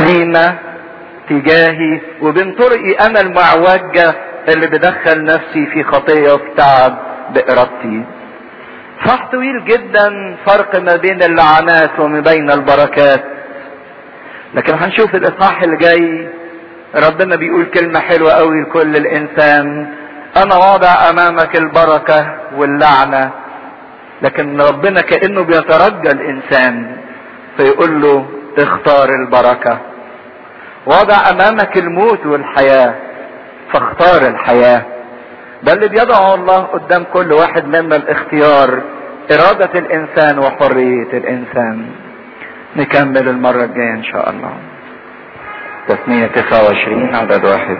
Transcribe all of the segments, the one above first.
سليمة تجاهي وبين طرقي انا المعوجة اللي بدخل نفسي في خطية وفي تعب بارادتي صح طويل جدا فرق ما بين اللعنات وما بين البركات لكن هنشوف الاصحاح اللي جاي ربنا بيقول كلمة حلوة قوي لكل الانسان انا واضع امامك البركة واللعنة لكن ربنا كأنه بيترجى الانسان فيقول له اختار البركة وضع امامك الموت والحياة فاختار الحياة ده اللي بيضع الله قدام كل واحد منا الاختيار ارادة الانسان وحرية الانسان نكمل المرة الجاية ان شاء الله تثنية 29 عدد واحد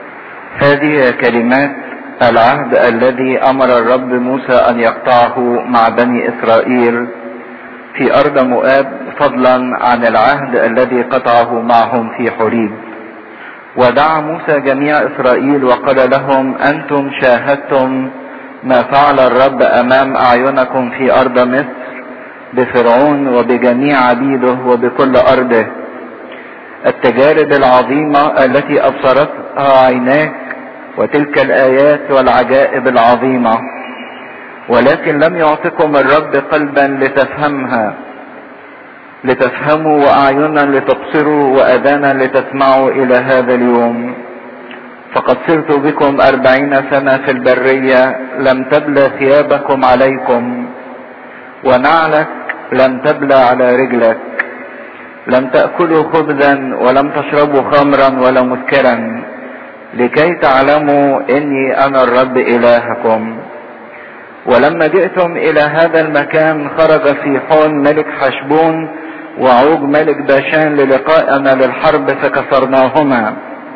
هذه كلمات العهد الذي امر الرب موسى ان يقطعه مع بني اسرائيل في ارض مؤاب فضلا عن العهد الذي قطعه معهم في حريب ودعا موسى جميع اسرائيل وقال لهم انتم شاهدتم ما فعل الرب امام اعينكم في ارض مصر بفرعون وبجميع عبيده وبكل ارضه التجارب العظيمه التي ابصرتها عيناك وتلك الايات والعجائب العظيمه ولكن لم يعطكم الرب قلبا لتفهمها لتفهموا واعينا لتبصروا واذانا لتسمعوا الى هذا اليوم فقد سرت بكم اربعين سنة في البرية لم تبلى ثيابكم عليكم ونعلك لم تبلى على رجلك لم تأكلوا خبزا ولم تشربوا خمرا ولا مسكرا لكي تعلموا اني انا الرب الهكم ولما جئتم الى هذا المكان خرج في حون ملك حشبون وعوج ملك باشان للقائنا للحرب فكسرناهما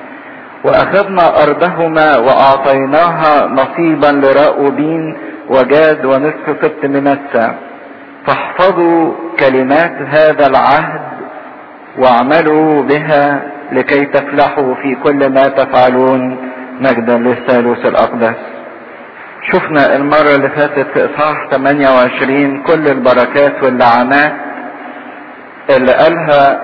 واخذنا ارضهما واعطيناها نصيبا لراؤوبين وجاد ونصف سبت منسى فاحفظوا كلمات هذا العهد واعملوا بها لكي تفلحوا في كل ما تفعلون مجدا للثالوث الاقدس شفنا المرة اللي فاتت في اصحاح 28 كل البركات واللعنات اللي قالها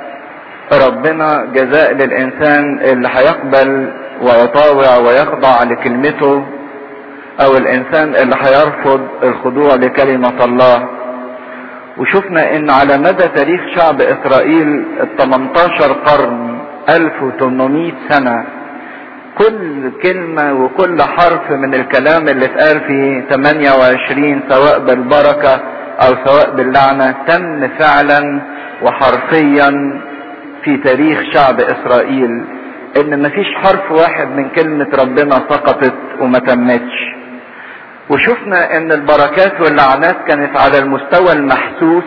ربنا جزاء للانسان اللي هيقبل ويطاوع ويخضع لكلمته او الانسان اللي هيرفض الخضوع لكلمة الله وشفنا ان على مدى تاريخ شعب اسرائيل ال 18 قرن 1800 سنة كل كلمة وكل حرف من الكلام اللي اتقال في 28 سواء بالبركة او سواء باللعنة تم فعلا وحرفيا في تاريخ شعب اسرائيل ان مفيش حرف واحد من كلمة ربنا سقطت وما تمتش وشفنا ان البركات واللعنات كانت على المستوى المحسوس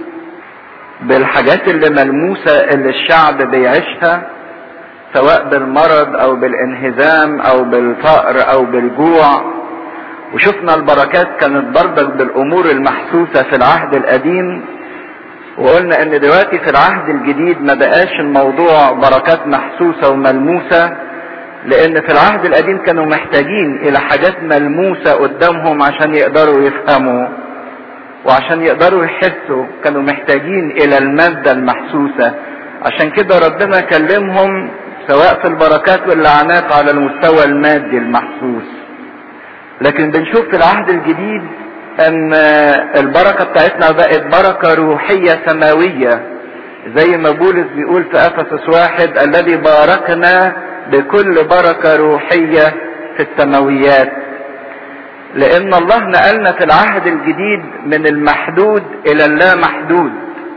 بالحاجات اللي ملموسة اللي الشعب بيعيشها سواء بالمرض او بالانهزام او بالفقر او بالجوع وشفنا البركات كانت برضك بالامور المحسوسة في العهد القديم وقلنا ان دلوقتي في العهد الجديد ما بقاش الموضوع بركات محسوسة وملموسة لان في العهد القديم كانوا محتاجين الى حاجات ملموسة قدامهم عشان يقدروا يفهموا وعشان يقدروا يحسوا كانوا محتاجين الى المادة المحسوسة عشان كده ربنا كلمهم سواء في البركات واللعنات على المستوى المادي المحسوس لكن بنشوف في العهد الجديد ان البركة بتاعتنا بقت بركة روحية سماوية زي ما بولس بيقول في افسس واحد الذي باركنا بكل بركة روحية في السماويات لان الله نقلنا في العهد الجديد من المحدود الى اللا محدود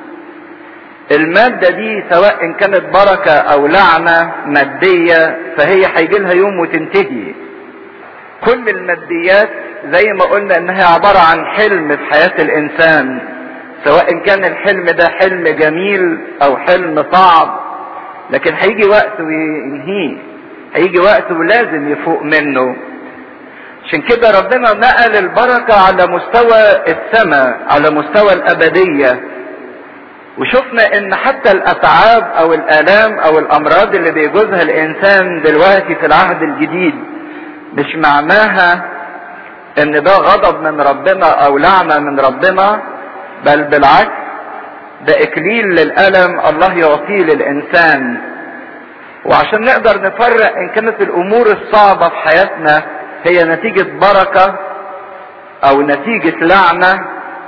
المادة دي سواء ان كانت بركة او لعنة مادية فهي هيجي لها يوم وتنتهي كل الماديات زي ما قلنا انها عبارة عن حلم في حياة الانسان سواء كان الحلم ده حلم جميل او حلم صعب لكن هيجي وقت وينهيه هيجي وقت ولازم يفوق منه عشان كده ربنا نقل البركة على مستوى السماء على مستوى الأبدية وشفنا ان حتى الأتعاب أو الآلام أو الأمراض اللي بيجوزها الإنسان دلوقتي في العهد الجديد مش معناها ان ده غضب من ربنا أو لعنة من ربنا بل بالعكس ده اكليل للالم الله يعطيه للانسان وعشان نقدر نفرق ان كانت الامور الصعبة في حياتنا هي نتيجة بركة او نتيجة لعنة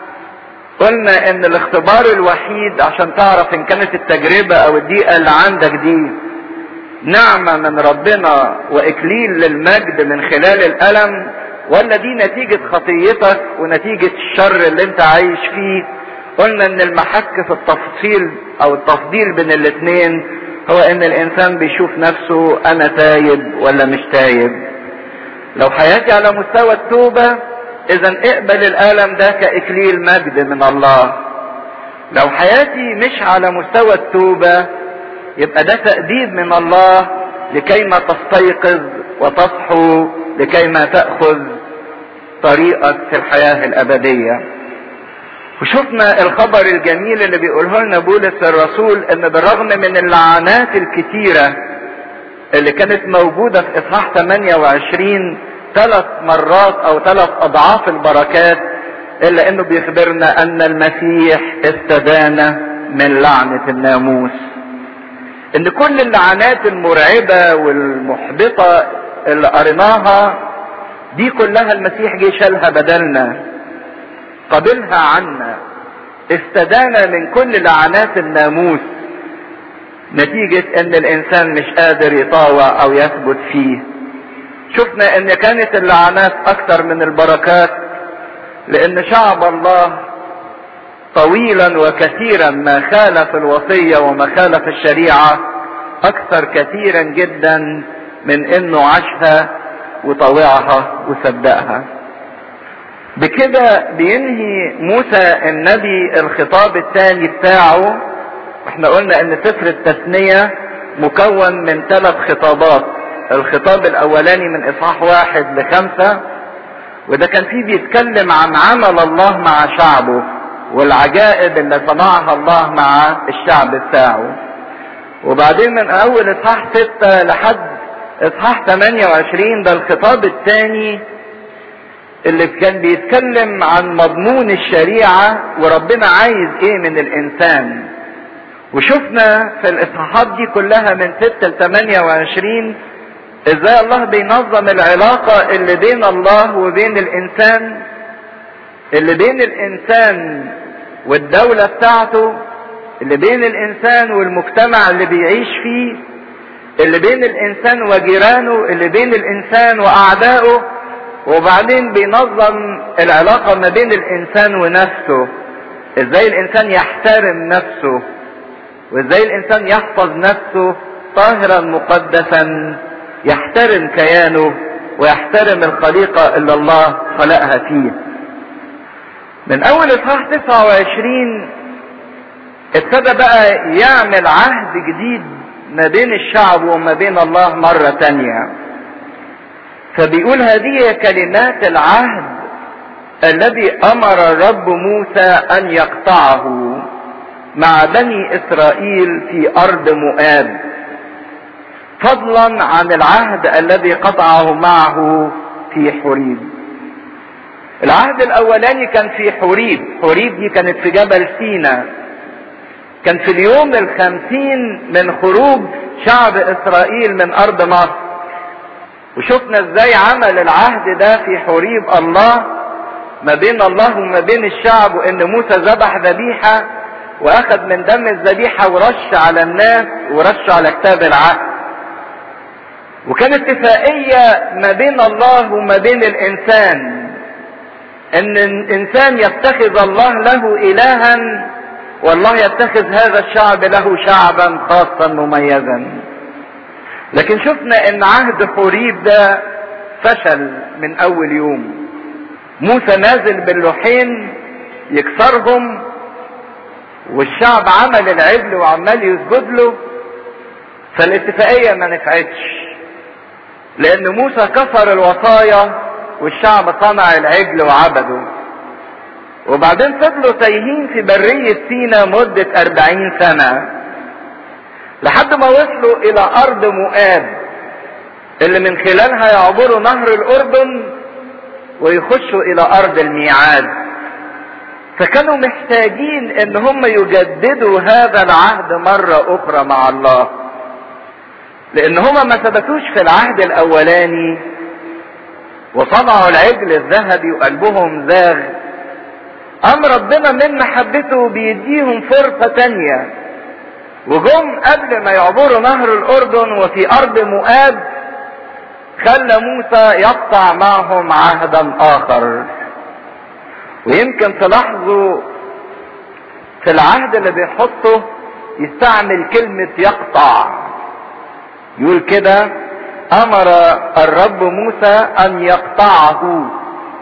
قلنا ان الاختبار الوحيد عشان تعرف ان كانت التجربة او الضيقة اللي عندك دي نعمة من ربنا واكليل للمجد من خلال الالم ولا دي نتيجة خطيتك ونتيجة الشر اللي انت عايش فيه قلنا ان المحك في التفصيل او التفضيل بين الاتنين هو ان الانسان بيشوف نفسه انا تايب ولا مش تايب لو حياتي على مستوى التوبة اذا اقبل الالم ده كاكليل مجد من الله لو حياتي مش على مستوى التوبة يبقى ده تأديب من الله لكيما تستيقظ وتصحو لكيما تأخذ طريقك في الحياة الأبدية وشفنا الخبر الجميل اللي بيقوله لنا بولس الرسول ان بالرغم من اللعنات الكتيرة اللي كانت موجودة في اصحاح 28 ثلاث مرات او ثلاث اضعاف البركات الا انه بيخبرنا ان المسيح استدان من لعنة الناموس ان كل اللعنات المرعبة والمحبطة اللي قريناها دي كلها المسيح جه شالها بدلنا قبلها عنا استدان من كل لعنات الناموس نتيجة ان الانسان مش قادر يطاوع او يثبت فيه شفنا ان كانت اللعنات اكثر من البركات لان شعب الله طويلا وكثيرا ما خالف الوصية وما خالف الشريعة اكثر كثيرا جدا من انه عاشها وطوعها وصدقها بكده بينهي موسى النبي الخطاب الثاني بتاعه احنا قلنا ان سفر التثنية مكون من ثلاث خطابات الخطاب الاولاني من اصحاح واحد لخمسة وده كان فيه بيتكلم عن عمل الله مع شعبه والعجائب اللي صنعها الله مع الشعب بتاعه وبعدين من اول اصحاح ستة لحد اصحاح 28 ده الخطاب الثاني اللي كان بيتكلم عن مضمون الشريعة وربنا عايز ايه من الانسان وشفنا في الاصحاحات دي كلها من 6 ل 28 ازاي الله بينظم العلاقة اللي بين الله وبين الانسان اللي بين الانسان والدولة بتاعته اللي بين الانسان والمجتمع اللي بيعيش فيه اللي بين الانسان وجيرانه اللي بين الانسان واعدائه وبعدين بينظم العلاقة ما بين الانسان ونفسه ازاي الانسان يحترم نفسه وازاي الانسان يحفظ نفسه طاهرا مقدسا يحترم كيانه ويحترم الخليقة اللي الله خلقها فيه من اول اصحاح 29 ابتدى بقى يعمل عهد جديد ما بين الشعب وما بين الله مرة تانية فبيقول هذه كلمات العهد الذي امر الرب موسى ان يقطعه مع بني اسرائيل في ارض مؤاب فضلا عن العهد الذي قطعه معه في حريب العهد الاولاني كان في حريب حريب دي كانت في جبل سينا كان في اليوم الخمسين من خروج شعب اسرائيل من ارض مصر وشفنا ازاي عمل العهد ده في حريب الله ما بين الله وما بين الشعب وان موسى ذبح ذبيحة واخذ من دم الذبيحة ورش على الناس ورش على كتاب العهد وكان اتفاقية ما بين الله وما بين الانسان ان الانسان يتخذ الله له الها والله يتخذ هذا الشعب له شعبا خاصا مميزا لكن شفنا ان عهد حوريب ده فشل من اول يوم موسى نازل باللوحين يكسرهم والشعب عمل العجل وعمال يسجد له فالاتفاقية ما نفعتش لان موسى كسر الوصايا والشعب صنع العجل وعبده وبعدين فضلوا تايهين في برية سينا مدة أربعين سنة لحد ما وصلوا إلى أرض مؤاب اللي من خلالها يعبروا نهر الأردن ويخشوا إلى أرض الميعاد فكانوا محتاجين ان هم يجددوا هذا العهد مرة اخرى مع الله لان هم ما ثبتوش في العهد الاولاني وصنعوا العجل الذهبي وقلبهم زاغ ام ربنا من محبته بيديهم فرصة تانية وجم قبل ما يعبروا نهر الاردن وفي ارض مؤاب خلى موسى يقطع معهم عهدا اخر ويمكن تلاحظوا في العهد اللي بيحطه يستعمل كلمة يقطع يقول كده امر الرب موسى ان يقطعه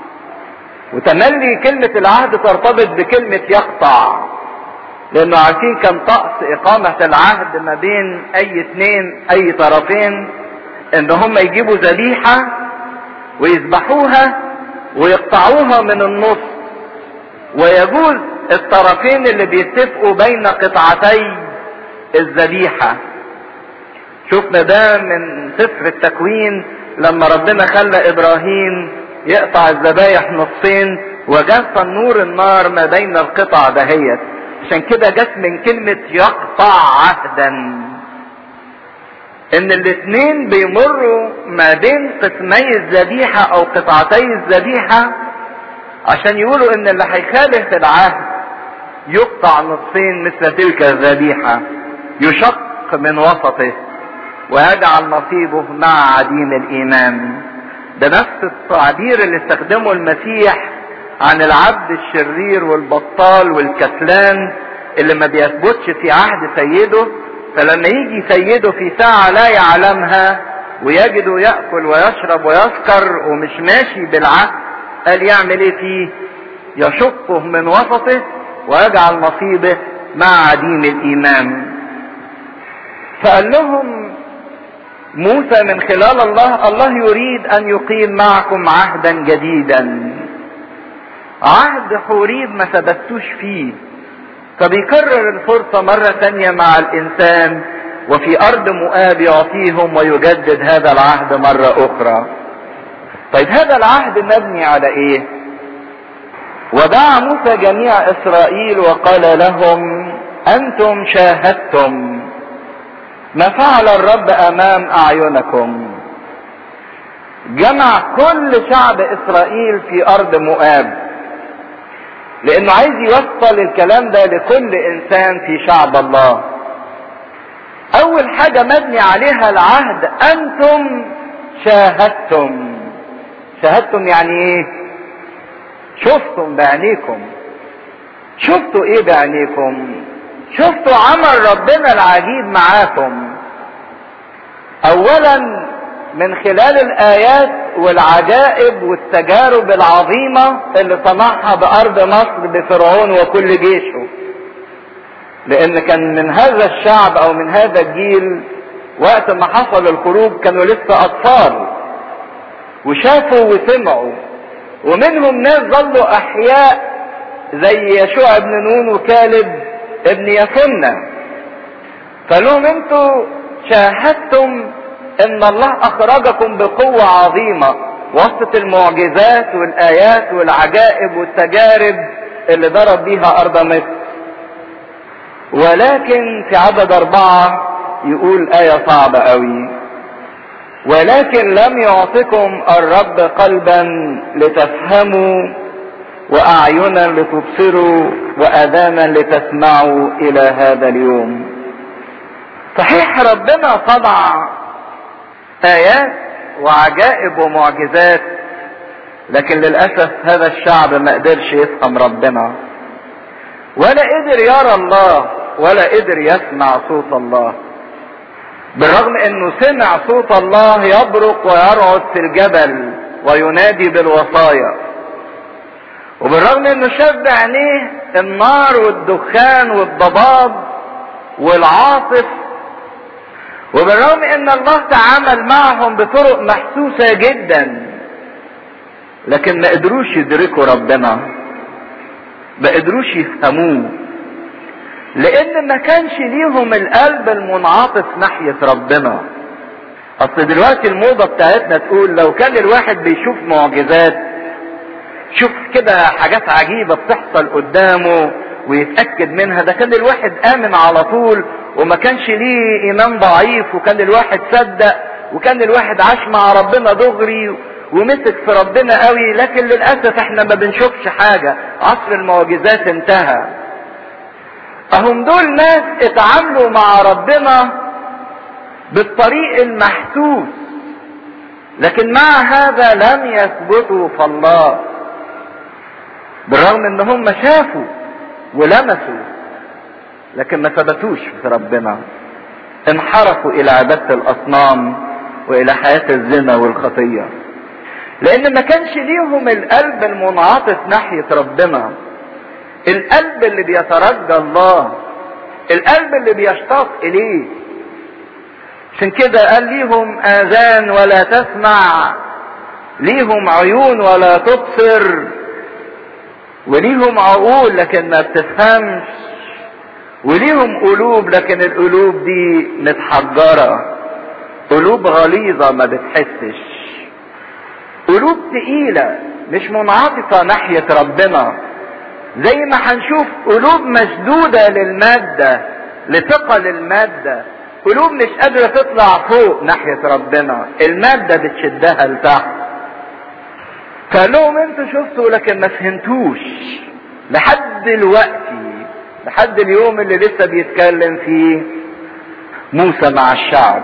وتملي كلمة العهد ترتبط بكلمة يقطع لانه عارفين كان طقس اقامة العهد ما بين اي اثنين اي طرفين ان هم يجيبوا ذبيحة ويذبحوها ويقطعوها من النص ويجوز الطرفين اللي بيتفقوا بين قطعتي الذبيحة شفنا ده من سفر التكوين لما ربنا خلى ابراهيم يقطع الذبايح نصين وجاء تنور النار ما بين القطع دهيت عشان كده جت من كلمة يقطع عهدا ان الاتنين بيمروا ما بين قسمي الذبيحة او قطعتي الذبيحة عشان يقولوا ان اللي هيخالف العهد يقطع نصفين مثل تلك الذبيحة يشق من وسطه ويجعل نصيبه مع عديم الايمان ده نفس التعبير اللي استخدمه المسيح عن العبد الشرير والبطال والكسلان اللي ما بيثبتش في عهد سيده فلما يجي سيده في ساعة لا يعلمها ويجده يأكل ويشرب ويسكر ومش ماشي بالعهد قال يعمل ايه فيه يشقه من وسطه ويجعل نصيبه مع عديم الايمان فقال لهم موسى من خلال الله الله يريد ان يقيم معكم عهدا جديدا عهد حوريب ما ثبتوش فيه فبيكرر الفرصة مرة ثانية مع الإنسان وفي أرض مؤاب يعطيهم ويجدد هذا العهد مرة أخرى. طيب هذا العهد مبني على إيه؟ ودعا موسى جميع إسرائيل وقال لهم أنتم شاهدتم ما فعل الرب أمام أعينكم. جمع كل شعب إسرائيل في أرض مؤاب. لانه عايز يوصل الكلام ده لكل انسان في شعب الله اول حاجة مبني عليها العهد انتم شاهدتم شاهدتم يعني ايه شفتم بعينيكم شفتوا ايه بعينيكم شفتوا عمل ربنا العجيب معاكم اولا من خلال الايات والعجائب والتجارب العظيمة اللي صنعها بارض مصر بفرعون وكل جيشه لان كان من هذا الشعب او من هذا الجيل وقت ما حصل الخروج كانوا لسه اطفال وشافوا وسمعوا ومنهم ناس ظلوا احياء زي يشوع ابن نون وكالب ابن يفنة فلهم انتوا شاهدتم ان الله اخرجكم بقوة عظيمة وسط المعجزات والايات والعجائب والتجارب اللي ضرب بيها ارض مصر ولكن في عدد اربعة يقول آية صعبة قوي ولكن لم يعطكم الرب قلبا لتفهموا واعينا لتبصروا واذانا لتسمعوا الى هذا اليوم صحيح ربنا صنع ايات وعجائب ومعجزات لكن للاسف هذا الشعب ما قدرش يفهم ربنا ولا قدر يرى الله ولا قدر يسمع صوت الله بالرغم انه سمع صوت الله يبرق ويرعد في الجبل وينادي بالوصايا وبالرغم انه شاف بعينيه النار والدخان والضباب والعاصف وبالرغم ان الله تعامل معهم بطرق محسوسة جدا لكن ما قدروش يدركوا ربنا ما قدروش يفهموه لان ما كانش ليهم القلب المنعطف ناحية ربنا اصل دلوقتي الموضة بتاعتنا تقول لو كان الواحد بيشوف معجزات شوف كده حاجات عجيبة بتحصل قدامه ويتأكد منها ده كان الواحد آمن على طول وما كانش ليه إيمان ضعيف وكان الواحد صدق وكان الواحد عاش مع ربنا دغري ومسك في ربنا قوي لكن للأسف احنا ما بنشوفش حاجة عصر المعجزات انتهى اهم دول ناس اتعاملوا مع ربنا بالطريق المحسوس لكن مع هذا لم يثبتوا في الله بالرغم ان هم شافوا ولمسوا لكن ما ثبتوش في ربنا انحرفوا الى عبادة الاصنام والى حياة الزنا والخطية لان ما كانش ليهم القلب المنعطف ناحية ربنا القلب اللي بيترجى الله القلب اللي بيشتاق اليه عشان كده قال ليهم اذان ولا تسمع ليهم عيون ولا تبصر وليهم عقول لكن ما بتفهمش وليهم قلوب لكن القلوب دي متحجرة قلوب غليظة ما بتحسش قلوب تقيلة مش منعطفة ناحية ربنا زي ما هنشوف قلوب مشدودة للمادة لثقل المادة قلوب مش قادرة تطلع فوق ناحية ربنا المادة بتشدها لتحت فقال لهم انتوا شفتوا لكن ما فهمتوش لحد دلوقتي لحد اليوم اللي لسه بيتكلم فيه موسى مع الشعب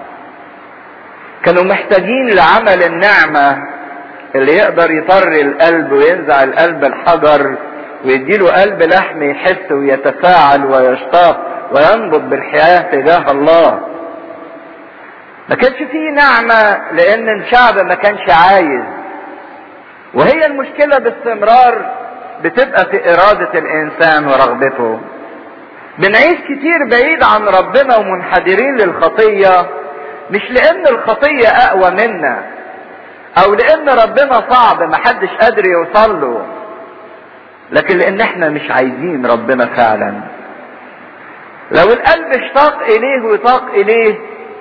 كانوا محتاجين لعمل النعمة اللي يقدر يطر القلب وينزع القلب الحجر ويديله قلب لحم يحس ويتفاعل ويشتاق وينبض بالحياة تجاه الله ما كانش فيه نعمة لان الشعب ما كانش عايز وهي المشكلة باستمرار بتبقى في ارادة الانسان ورغبته بنعيش كتير بعيد عن ربنا ومنحدرين للخطية مش لان الخطية اقوى منا او لان ربنا صعب محدش قادر يوصل له لكن لان احنا مش عايزين ربنا فعلا لو القلب اشتاق اليه ويطاق اليه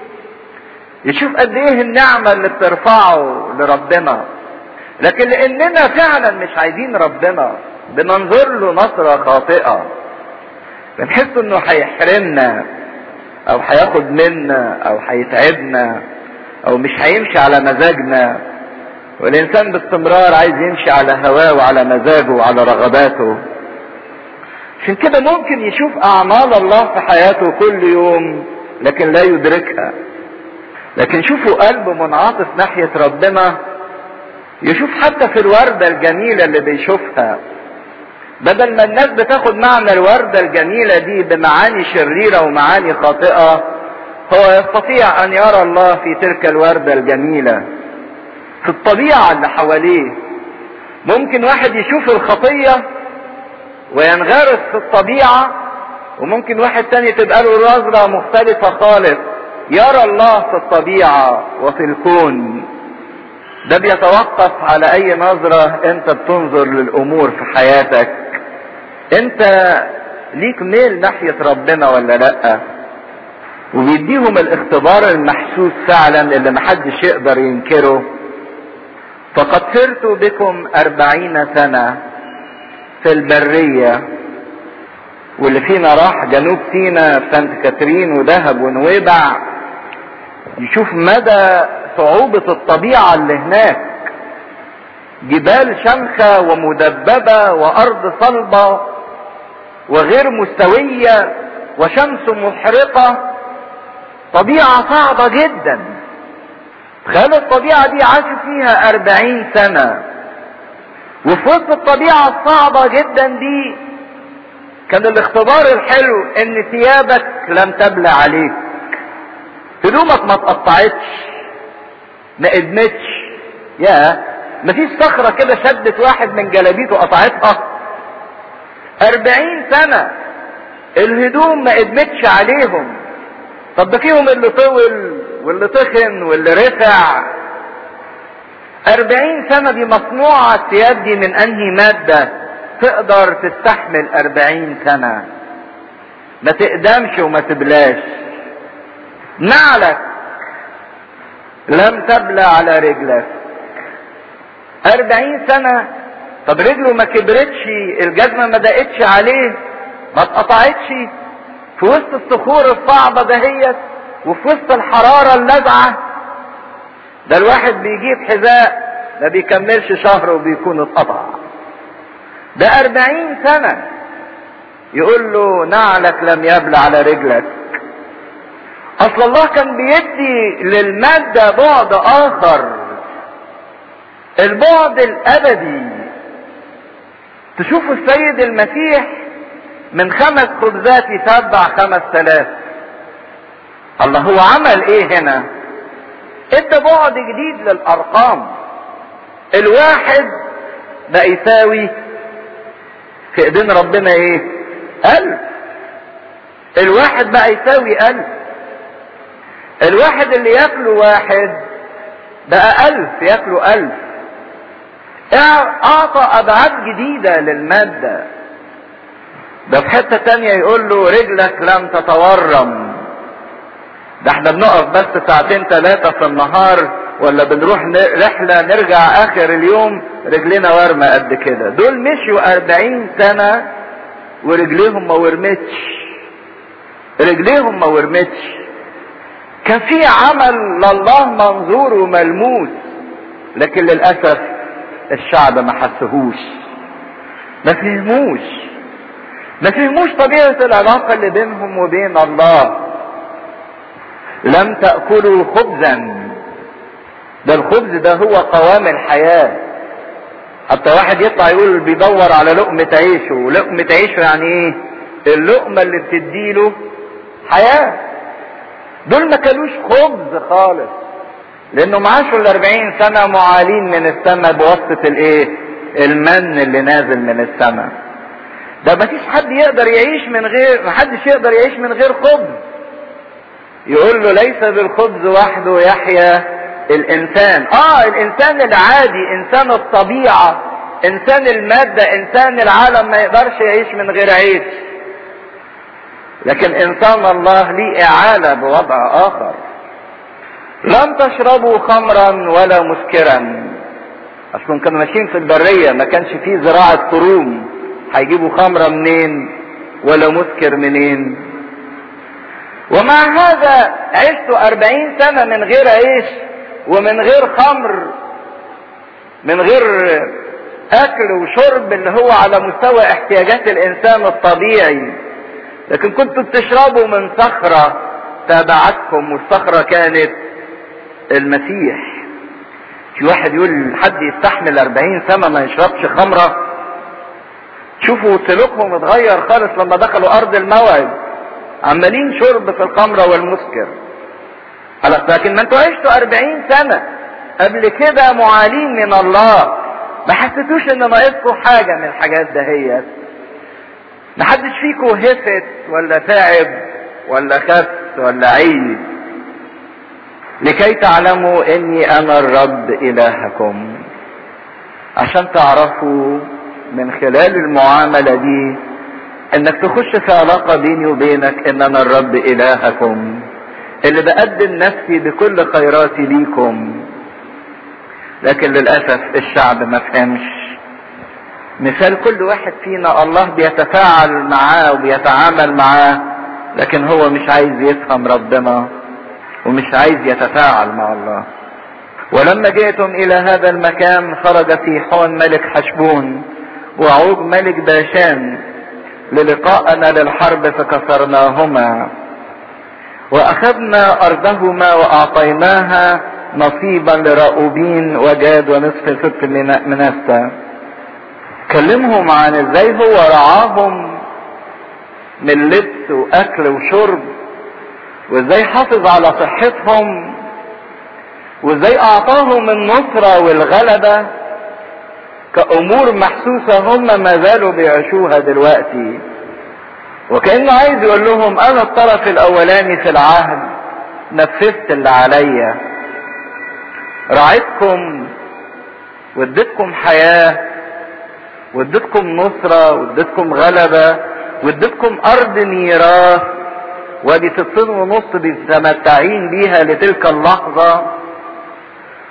يشوف قد ايه النعمة اللي بترفعه لربنا لكن لاننا فعلا مش عايزين ربنا بننظر له نظرة خاطئة بنحس انه هيحرمنا او هياخد منا او هيتعبنا او مش هيمشي على مزاجنا والانسان باستمرار عايز يمشي على هواه وعلى مزاجه وعلى رغباته عشان كده ممكن يشوف اعمال الله في حياته كل يوم لكن لا يدركها لكن شوفوا قلب منعطف ناحية ربنا يشوف حتى في الوردة الجميلة اللي بيشوفها بدل ما الناس بتاخد معنى الوردة الجميلة دي بمعاني شريرة ومعاني خاطئة هو يستطيع ان يرى الله في تلك الوردة الجميلة في الطبيعة اللي حواليه ممكن واحد يشوف الخطية وينغرس في الطبيعة وممكن واحد تاني تبقى له نظرة مختلفة خالص يرى الله في الطبيعة وفي الكون ده بيتوقف على اي نظرة انت بتنظر للامور في حياتك انت ليك ميل ناحية ربنا ولا لأ وبيديهم الاختبار المحسوس فعلا اللي محدش يقدر ينكره فقد سرت بكم أربعين سنة في البرية واللي فينا راح جنوب سينا في سانت كاترين ودهب ونويبع يشوف مدى صعوبة الطبيعة اللي هناك جبال شمخة ومدببة وأرض صلبة وغير مستوية وشمس محرقة طبيعة صعبة جدا تخيل الطبيعة دي عاشوا فيها أربعين سنة وفي وسط الطبيعة الصعبة جدا دي كان الاختبار الحلو ان ثيابك لم تبلى عليك هدومك ما اتقطعتش ما ادمتش يا مفيش صخرة كده شدت واحد من جلابيته قطعتها أربعين سنة الهدوم ما ادمتش عليهم طب ده فيهم اللي طول واللي تخن واللي رفع أربعين سنة دي مصنوعة الثياب دي من أنهي مادة تقدر تستحمل أربعين سنة ما تقدمش وما تبلاش نعلك لم تبلى على رجلك أربعين سنة طب رجله ما كبرتش الجزمة ما دقتش عليه ما اتقطعتش في وسط الصخور الصعبة دهيت وفي وسط الحرارة اللاذعة ده الواحد بيجيب حذاء ما بيكملش شهر وبيكون اتقطع ده أربعين سنة يقول له نعلك لم يبل على رجلك اصل الله كان بيدي للمادة بعد اخر البعد الابدي تشوفوا السيد المسيح من خمس خبزات يتبع خمس تلاف الله هو عمل ايه هنا ادى بعد جديد للارقام الواحد بقى يساوي في ايدين ربنا ايه الف الواحد بقى يساوي الف الواحد اللي ياكله واحد بقى الف ياكله الف اعطى ابعاد جديدة للمادة ده في حتة تانية يقول له رجلك لم تتورم ده احنا بنقف بس ساعتين ثلاثة في النهار ولا بنروح رحلة نرجع اخر اليوم رجلنا ورمة قد كده دول مشيوا اربعين سنة ورجليهم ما ورمتش رجليهم ما ورمتش كان في عمل لله منظور وملموس لكن للأسف الشعب ما حسهوش ما فهموش ما فهموش طبيعة العلاقة اللي بينهم وبين الله لم تأكلوا خبزا ده الخبز ده هو قوام الحياة حتى واحد يطلع يقول بيدور على لقمة عيشه لقمة عيشه يعني ايه اللقمة اللي بتديله حياة دول ما كلوش خبز خالص لانه معاشوا الاربعين سنة معالين من السماء بواسطة الايه المن اللي نازل من السماء ده ما فيش حد يقدر يعيش من غير ما حدش يقدر يعيش من غير خبز يقول له ليس بالخبز وحده يحيا الانسان اه الانسان العادي انسان الطبيعة انسان المادة انسان العالم ما يقدرش يعيش من غير عيش لكن انسان الله ليه اعالة بوضع اخر لم تشربوا خمرا ولا مسكرا اصلا كانوا ماشيين في البرية ما كانش فيه زراعة كروم هيجيبوا خمرة منين ولا مسكر منين ومع هذا عشت أربعين سنة من غير عيش ومن غير خمر من غير أكل وشرب اللي هو على مستوى احتياجات الإنسان الطبيعي لكن كنتوا بتشربوا من صخرة تابعتكم والصخرة كانت المسيح في واحد يقول حد يستحمل أربعين سنة ما يشربش خمرة شوفوا سلوكهم اتغير خالص لما دخلوا أرض الموعد عمالين شرب في الخمرة والمسكر لكن ما انتوا عشتوا أربعين سنة قبل كده معالين من الله ما حسيتوش ان ناقصكم حاجة من الحاجات دهيت ما حدش فيكم هفت ولا تعب ولا خف ولا عيد لكي تعلموا اني انا الرب الهكم عشان تعرفوا من خلال المعاملة دي انك تخش في علاقة بيني وبينك ان انا الرب الهكم اللي بقدم نفسي بكل خيراتي ليكم لكن للأسف الشعب ما فهمش مثال كل واحد فينا الله بيتفاعل معاه وبيتعامل معاه لكن هو مش عايز يفهم ربنا ومش عايز يتفاعل مع الله ولما جئتم الى هذا المكان خرج سيحون ملك حشبون وعوج ملك باشان للقاءنا للحرب فكسرناهما واخذنا ارضهما واعطيناها نصيبا لرأوبين وجاد ونصف سبط منسى كلمهم عن ازاي هو رعاهم من لبس واكل وشرب وازاي حافظ على صحتهم وازاي اعطاهم النصرة والغلبة كامور محسوسة هم ما زالوا بيعيشوها دلوقتي وكأنه عايز يقول لهم انا الطرف الاولاني في العهد نفذت اللي عليا رعيتكم واديتكم حياة واديتكم نصرة واديتكم غلبة واديتكم ارض ميراث وادي ستين ونص بيتمتعين بيها لتلك اللحظة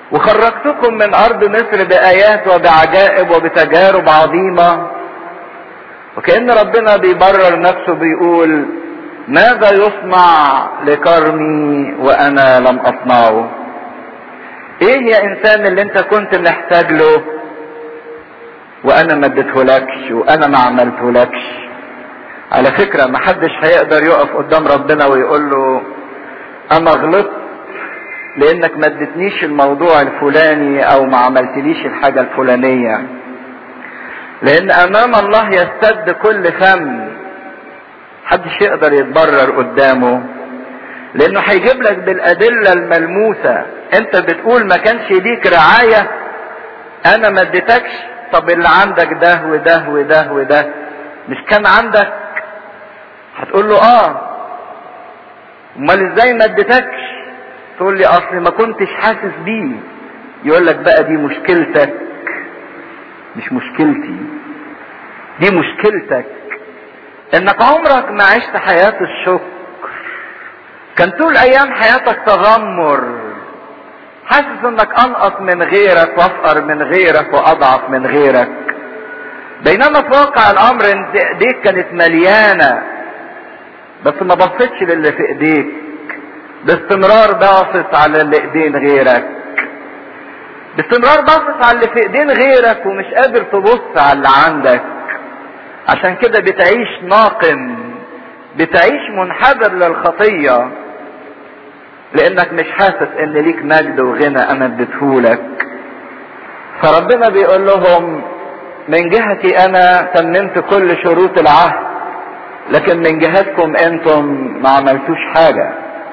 وخرجتكم من ارض مصر بايات وبعجائب وبتجارب عظيمه وكأن ربنا بيبرر نفسه بيقول ماذا يصنع لكرمي وانا لم اصنعه ايه يا انسان اللي انت كنت محتاج له وانا ما اديتهولكش وانا ما عملتهولكش على فكرة ما حدش هيقدر يقف قدام ربنا ويقول له انا غلطت لانك ما اديتنيش الموضوع الفلاني او ما عملتليش الحاجة الفلانية لان امام الله يستد كل فم محدش يقدر يتبرر قدامه لانه هيجيب لك بالادله الملموسه انت بتقول ما كانش ليك رعايه انا ما اديتكش طب اللي عندك ده وده وده وده مش كان عندك هتقول له اه امال ازاي ما اديتكش تقول لي اصل ما كنتش حاسس بيه يقول لك بقى دي مشكلتك مش مشكلتي دي مشكلتك انك عمرك ما عشت حياة الشكر كان طول ايام حياتك تذمر حاسس انك انقص من غيرك وافقر من غيرك واضعف من غيرك بينما في واقع الامر انت ايديك كانت مليانة بس ما بصيتش للي في ايديك باستمرار باصص على اللي ايدين غيرك باستمرار باصص على اللي في ايدين غيرك ومش قادر تبص على اللي عندك عشان كده بتعيش ناقم بتعيش منحدر للخطية لانك مش حاسس ان ليك مجد وغنى انا اديتهولك فربنا بيقول لهم من جهتي انا تممت كل شروط العهد لكن من جهتكم انتم ما عملتوش حاجة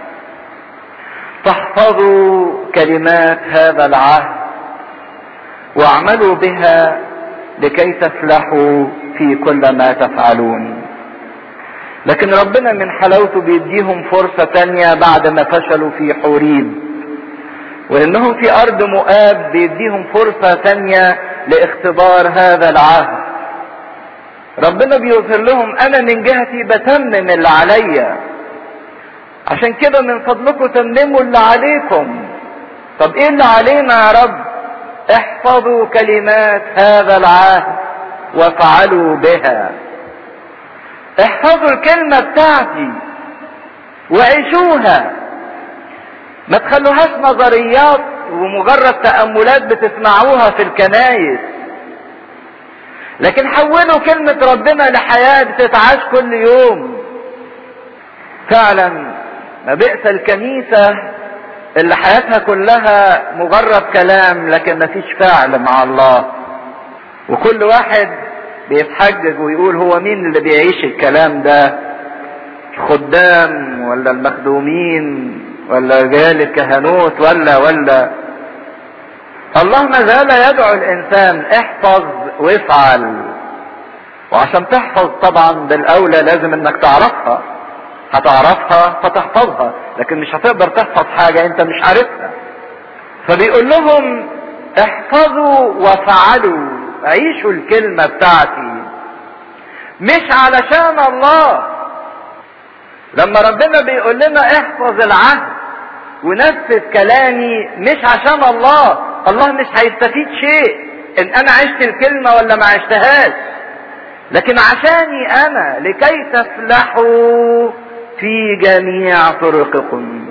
تحفظوا كلمات هذا العهد واعملوا بها لكي تفلحوا في كل ما تفعلون لكن ربنا من حلاوته بيديهم فرصة تانية بعد ما فشلوا في حوريب وانهم في ارض مؤاب بيديهم فرصة تانية لاختبار هذا العهد ربنا بيظهر لهم انا من جهتي بتمم اللي عليا عشان كده من فضلكم تمموا اللي عليكم طب ايه اللي علينا يا رب احفظوا كلمات هذا العهد وافعلوا بها احفظوا الكلمة بتاعتي وعيشوها ما تخلوهاش نظريات ومجرد تأملات بتسمعوها في الكنايس لكن حولوا كلمة ربنا لحياة بتتعاش كل يوم فعلا ما بئس الكنيسة اللي حياتها كلها مجرد كلام لكن مفيش فعل مع الله وكل واحد بيتحجج ويقول هو مين اللي بيعيش الكلام ده الخدام ولا المخدومين ولا رجال الكهنوت ولا ولا الله ما زال يدعو الانسان احفظ وافعل وعشان تحفظ طبعا بالاولى لازم انك تعرفها هتعرفها فتحفظها لكن مش هتقدر تحفظ حاجة انت مش عارفها فبيقول لهم احفظوا وفعلوا عيشوا الكلمة بتاعتي مش علشان الله لما ربنا بيقول لنا احفظ العهد ونفذ كلامي مش عشان الله الله مش هيستفيد شيء ان انا عشت الكلمة ولا ما عشتهاش لكن عشاني انا لكي تفلحوا في جميع طرقكم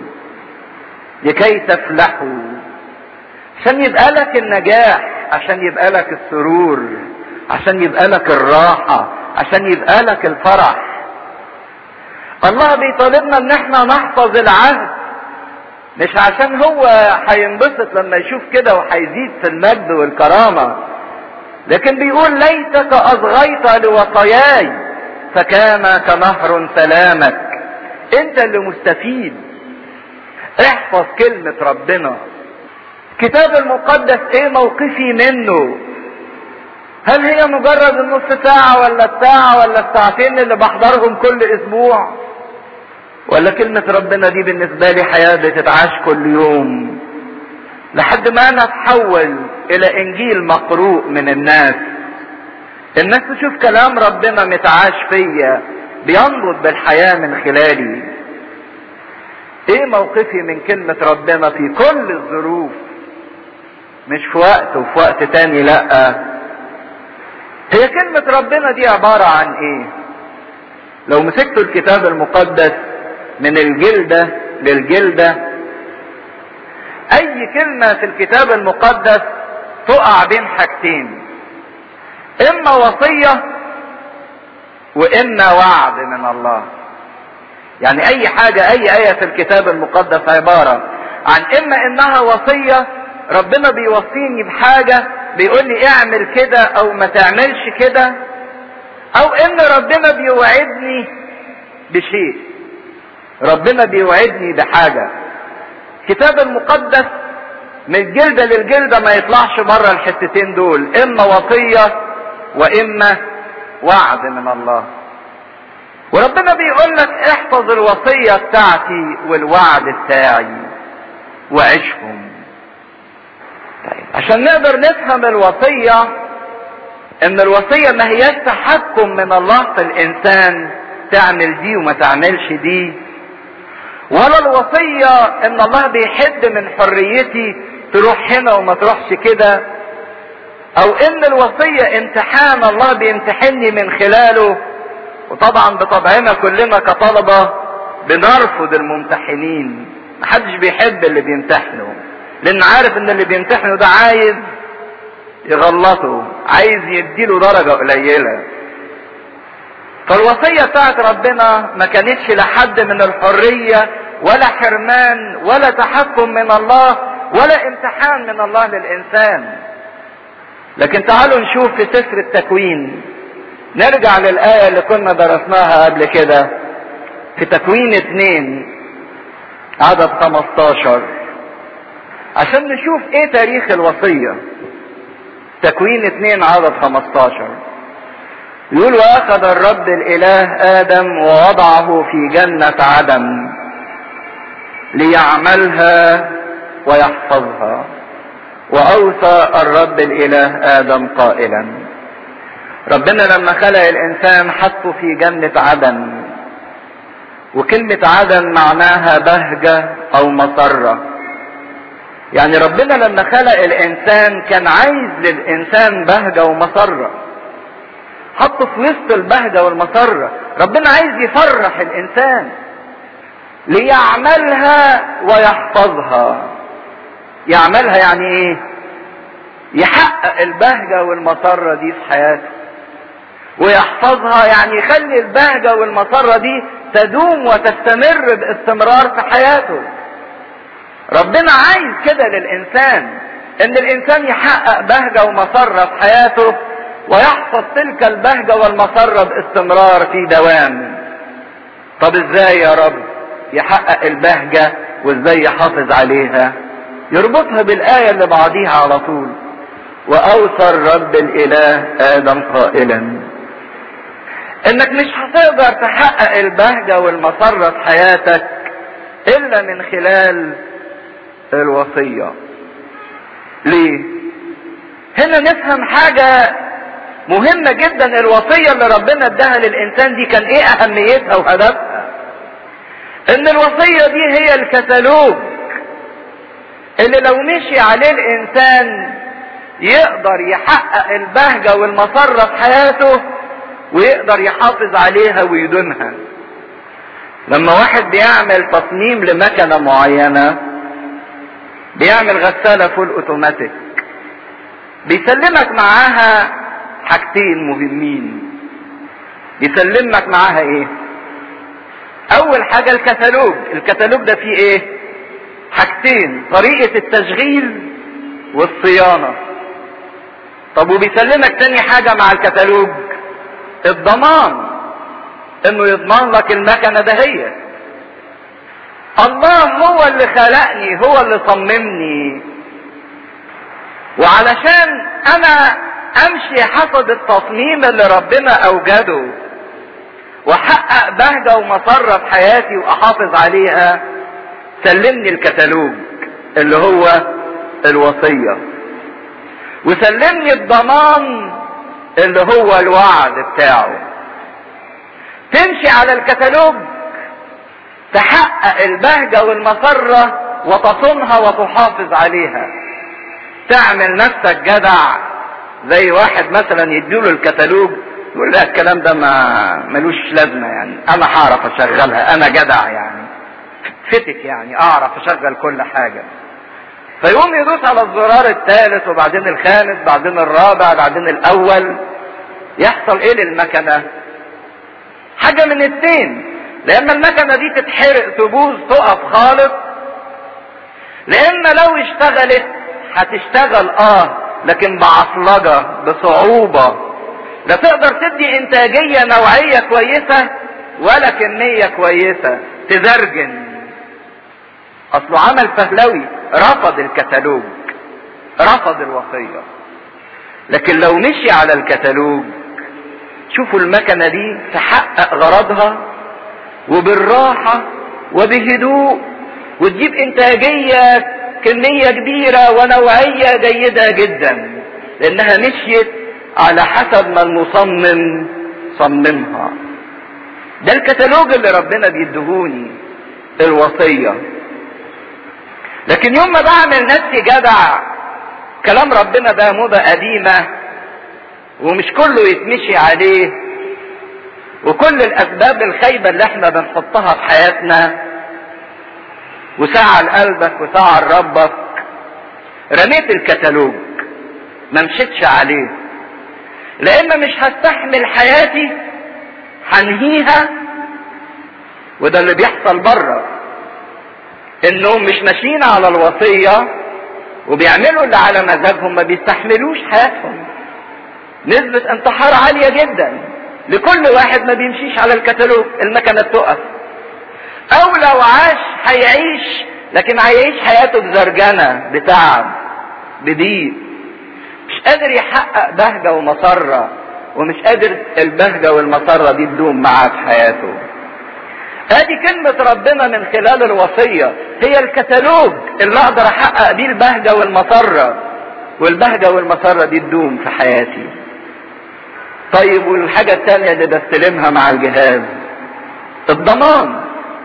لكي تفلحوا عشان يبقى لك النجاح عشان يبقى لك السرور عشان يبقى لك الراحة عشان يبقى لك الفرح الله بيطالبنا ان احنا نحفظ العهد مش عشان هو هينبسط لما يشوف كده وهيزيد في المجد والكرامة لكن بيقول ليتك اصغيت لوصاياي فكان كنهر سلامك انت اللي مستفيد احفظ كلمة ربنا الكتاب المقدس ايه موقفي منه هل هي مجرد النص ساعة ولا الساعة ولا الساعتين اللي بحضرهم كل اسبوع ولا كلمة ربنا دي بالنسبة لي حياة بتتعاش كل يوم لحد ما انا اتحول الى انجيل مقروء من الناس الناس تشوف كلام ربنا متعاش فيا بينبض بالحياة من خلالي ايه موقفي من كلمة ربنا في كل الظروف مش في وقت وفي وقت تاني لا هي كلمة ربنا دي عبارة عن ايه لو مسكتوا الكتاب المقدس من الجلدة للجلدة اي كلمة في الكتاب المقدس تقع بين حاجتين اما وصية واما وعد من الله يعني اي حاجة اي اية في الكتاب المقدس عبارة عن اما انها وصية ربنا بيوصيني بحاجة بيقول لي اعمل كده او ما تعملش كده او ان ربنا بيوعدني بشيء ربنا بيوعدني بحاجة الكتاب المقدس من الجلدة للجلدة ما يطلعش بره الحتتين دول اما وصية واما وعد من الله وربنا بيقول لك احفظ الوصية بتاعتي والوعد بتاعي وعيشهم طيب عشان نقدر نفهم الوصية ان الوصية ما هياش تحكم من الله في الانسان تعمل دي وما تعملش دي ولا الوصية ان الله بيحد من حريتي تروح هنا وما تروحش كده او ان الوصية امتحان الله بيمتحني من خلاله وطبعا بطبعنا كلنا كطلبة بنرفض الممتحنين محدش بيحب اللي بيمتحنه لان عارف ان اللي بيمتحنه ده عايز يغلطه عايز يديله درجة قليلة فالوصية بتاعت ربنا ما كانتش لحد من الحرية ولا حرمان ولا تحكم من الله ولا امتحان من الله للإنسان لكن تعالوا نشوف في سفر التكوين نرجع للآية اللي كنا درسناها قبل كده في تكوين اتنين عدد 15 عشان نشوف ايه تاريخ الوصية تكوين اتنين عدد 15 يقول واخذ الرب الاله ادم ووضعه في جنة عدن ليعملها ويحفظها واوصى الرب الاله ادم قائلا ربنا لما خلق الانسان حطه في جنة عدن وكلمة عدن معناها بهجة او مسرة يعني ربنا لما خلق الانسان كان عايز للانسان بهجة ومسرة حطه في وسط البهجة والمسرة ربنا عايز يفرح الانسان ليعملها ويحفظها يعملها يعني ايه يحقق البهجة والمسرة دي في حياته ويحفظها يعني يخلي البهجة والمسرة دي تدوم وتستمر باستمرار في حياته ربنا عايز كده للإنسان إن الإنسان يحقق بهجة ومسرة في حياته ويحفظ تلك البهجة والمسرة باستمرار في دوام طب ازاي يا رب يحقق البهجة وازاي يحافظ عليها يربطها بالآية اللي بعديها على طول وأوصى الرب الإله آدم قائلا إنك مش هتقدر تحقق البهجة والمسرة في حياتك إلا من خلال الوصية ليه هنا نفهم حاجة مهمة جدا الوصية اللي ربنا اداها للإنسان دي كان إيه أهميتها وهدفها إن الوصية دي هي الكتالوج اللي لو مشي عليه الإنسان يقدر يحقق البهجة والمسرة في حياته ويقدر يحافظ عليها ويدومها لما واحد بيعمل تصميم لمكنة معينة بيعمل غسالة فول اوتوماتيك بيسلمك معاها حاجتين مهمين بيسلمك معاها ايه اول حاجة الكتالوج الكتالوج ده فيه ايه حاجتين طريقة التشغيل والصيانة طب وبيسلمك تاني حاجة مع الكتالوج الضمان انه يضمن لك المكنة دهية الله هو اللي خلقني هو اللي صممني وعلشان انا امشي حسب التصميم اللي ربنا اوجده واحقق بهجة ومسرة في حياتي واحافظ عليها سلمني الكتالوج اللي هو الوصية وسلمني الضمان اللي هو الوعد بتاعه تمشي على الكتالوج تحقق البهجة والمسرة وتصونها وتحافظ عليها تعمل نفسك جدع زي واحد مثلا يديله الكتالوج يقول لا الكلام ده ما ملوش لازمه يعني انا هعرف اشغلها انا جدع يعني فتك يعني اعرف اشغل كل حاجه فيقوم يدوس على الزرار الثالث وبعدين الخامس بعدين الرابع بعدين الاول يحصل ايه للمكنه حاجه من اتنين لان المكنه دي تتحرق تبوظ تقف خالص لان لو اشتغلت هتشتغل اه لكن بعصلجه بصعوبه لا تقدر تدي انتاجيه نوعيه كويسه ولا كميه كويسه تزرجن اصله عمل فهلوي رفض الكتالوج رفض الوصيه لكن لو مشي على الكتالوج شوفوا المكنه دي تحقق غرضها وبالراحه وبهدوء وتجيب انتاجيه كميه كبيره ونوعيه جيده جدا لانها مشيت على حسب ما المصمم صممها ده الكتالوج اللي ربنا بيدهوني الوصيه لكن يوم ما بعمل نفسي جدع كلام ربنا ده موضة قديمة ومش كله يتمشي عليه وكل الأسباب الخايبة اللي احنا بنحطها في حياتنا وساعة لقلبك وساعة لربك رميت الكتالوج ما مشيتش عليه لأن مش هستحمل حياتي هنهيها وده اللي بيحصل بره انهم مش ماشيين على الوصيه وبيعملوا اللي على مزاجهم ما بيستحملوش حياتهم نسبة انتحار عالية جدا لكل واحد ما بيمشيش على الكتالوج المكنة تقف او لو عاش هيعيش لكن هيعيش حياته بزرجنة بتعب بضيق مش قادر يحقق بهجة ومسرة ومش قادر البهجة والمسرة دي تدوم معاه في حياته ادي كلمة ربنا من خلال الوصية هي الكتالوج اللي اقدر احقق بيه البهجة والمسرة والبهجة والمسرة دي تدوم في حياتي طيب والحاجة التانية اللي بستلمها مع الجهاز الضمان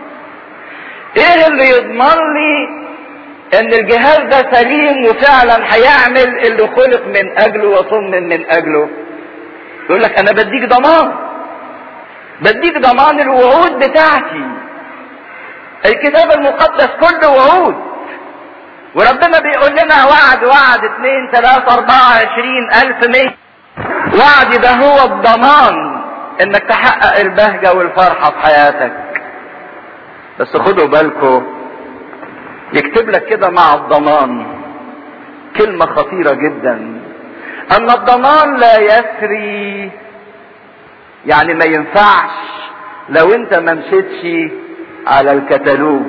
ايه اللي يضمن لي ان الجهاز ده سليم وفعلا هيعمل اللي خلق من اجله وصمم من اجله يقول لك انا بديك ضمان بديك ضمان الوعود بتاعتي الكتاب المقدس كله وعود وربنا بيقول لنا وعد وعد اتنين تلاتة اربعة عشرين الف مية وعد ده هو الضمان انك تحقق البهجة والفرحة في حياتك بس خدوا بالكم يكتب لك كده مع الضمان كلمة خطيرة جدا ان الضمان لا يسري يعني ما ينفعش لو انت ما مشيتش على الكتالوج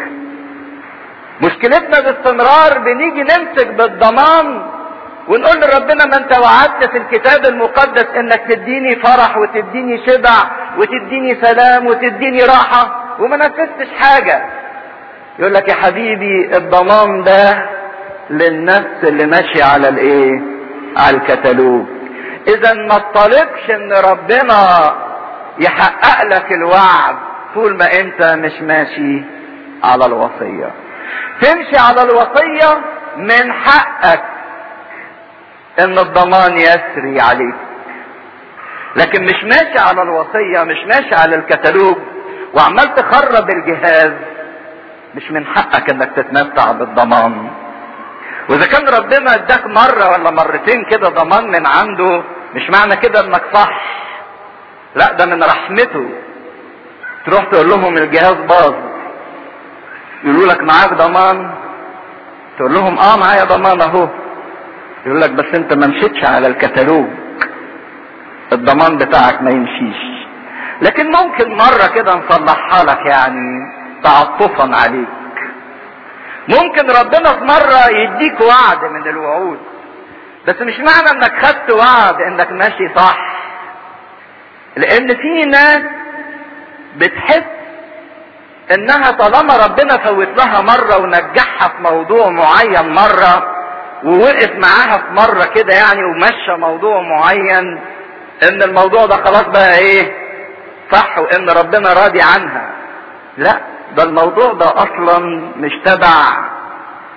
مشكلتنا باستمرار بنيجي نمسك بالضمان ونقول لربنا ما انت وعدت في الكتاب المقدس انك تديني فرح وتديني شبع وتديني سلام وتديني راحة وما نفذتش حاجة يقول لك يا حبيبي الضمان ده للنفس اللي ماشي على الايه على الكتالوج اذا ما تطالبش ان ربنا يحقق لك الوعد طول ما انت مش ماشي على الوصية تمشي على الوصية من حقك ان الضمان يسري عليك لكن مش ماشي على الوصية مش ماشي على الكتالوج وعمال تخرب الجهاز مش من حقك انك تتمتع بالضمان واذا كان ربنا اداك مرة ولا مرتين كده ضمان من عنده مش معنى كده انك صح لا ده من رحمته تروح تقول لهم الجهاز باظ يقولوا لك معاك ضمان تقول لهم اه معايا ضمان اهو يقول لك بس انت ما مشيتش على الكتالوج الضمان بتاعك ما يمشيش لكن ممكن مرة كده نصلحها لك يعني تعطفا عليك ممكن ربنا في مرة يديك وعد من الوعود بس مش معنى انك خدت وعد انك ماشي صح لان في ناس بتحس انها طالما ربنا فوت لها مرة ونجحها في موضوع معين مرة ووقف معاها في مرة كده يعني ومشى موضوع معين ان الموضوع ده خلاص بقى ايه صح وان ربنا راضي عنها لا ده الموضوع ده اصلا مش تبع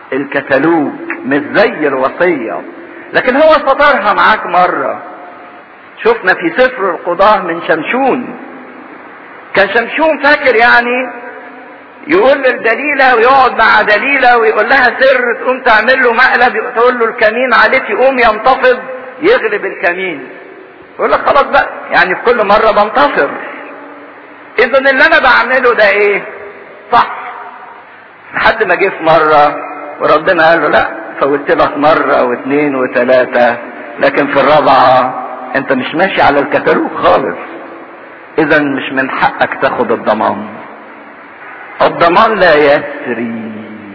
الكتالوج مش زي الوصية لكن هو سطرها معاك مرة شفنا في سفر القضاة من شمشون كان شمشون فاكر يعني يقول للدليلة ويقعد مع دليلة ويقول لها سر تقوم تعمل له مقلب تقول له الكمين عليك يقوم ينتفض يغلب الكمين يقول لك خلاص بقى يعني في كل مرة بنتصر اذا اللي انا بعمله ده ايه صح لحد ما جه في مرة وربنا قال له لا فوتت لك مرة واثنين وثلاثة لكن في الرابعة انت مش ماشي على الكتالوج خالص اذا مش من حقك تاخد الضمان الضمان لا يسري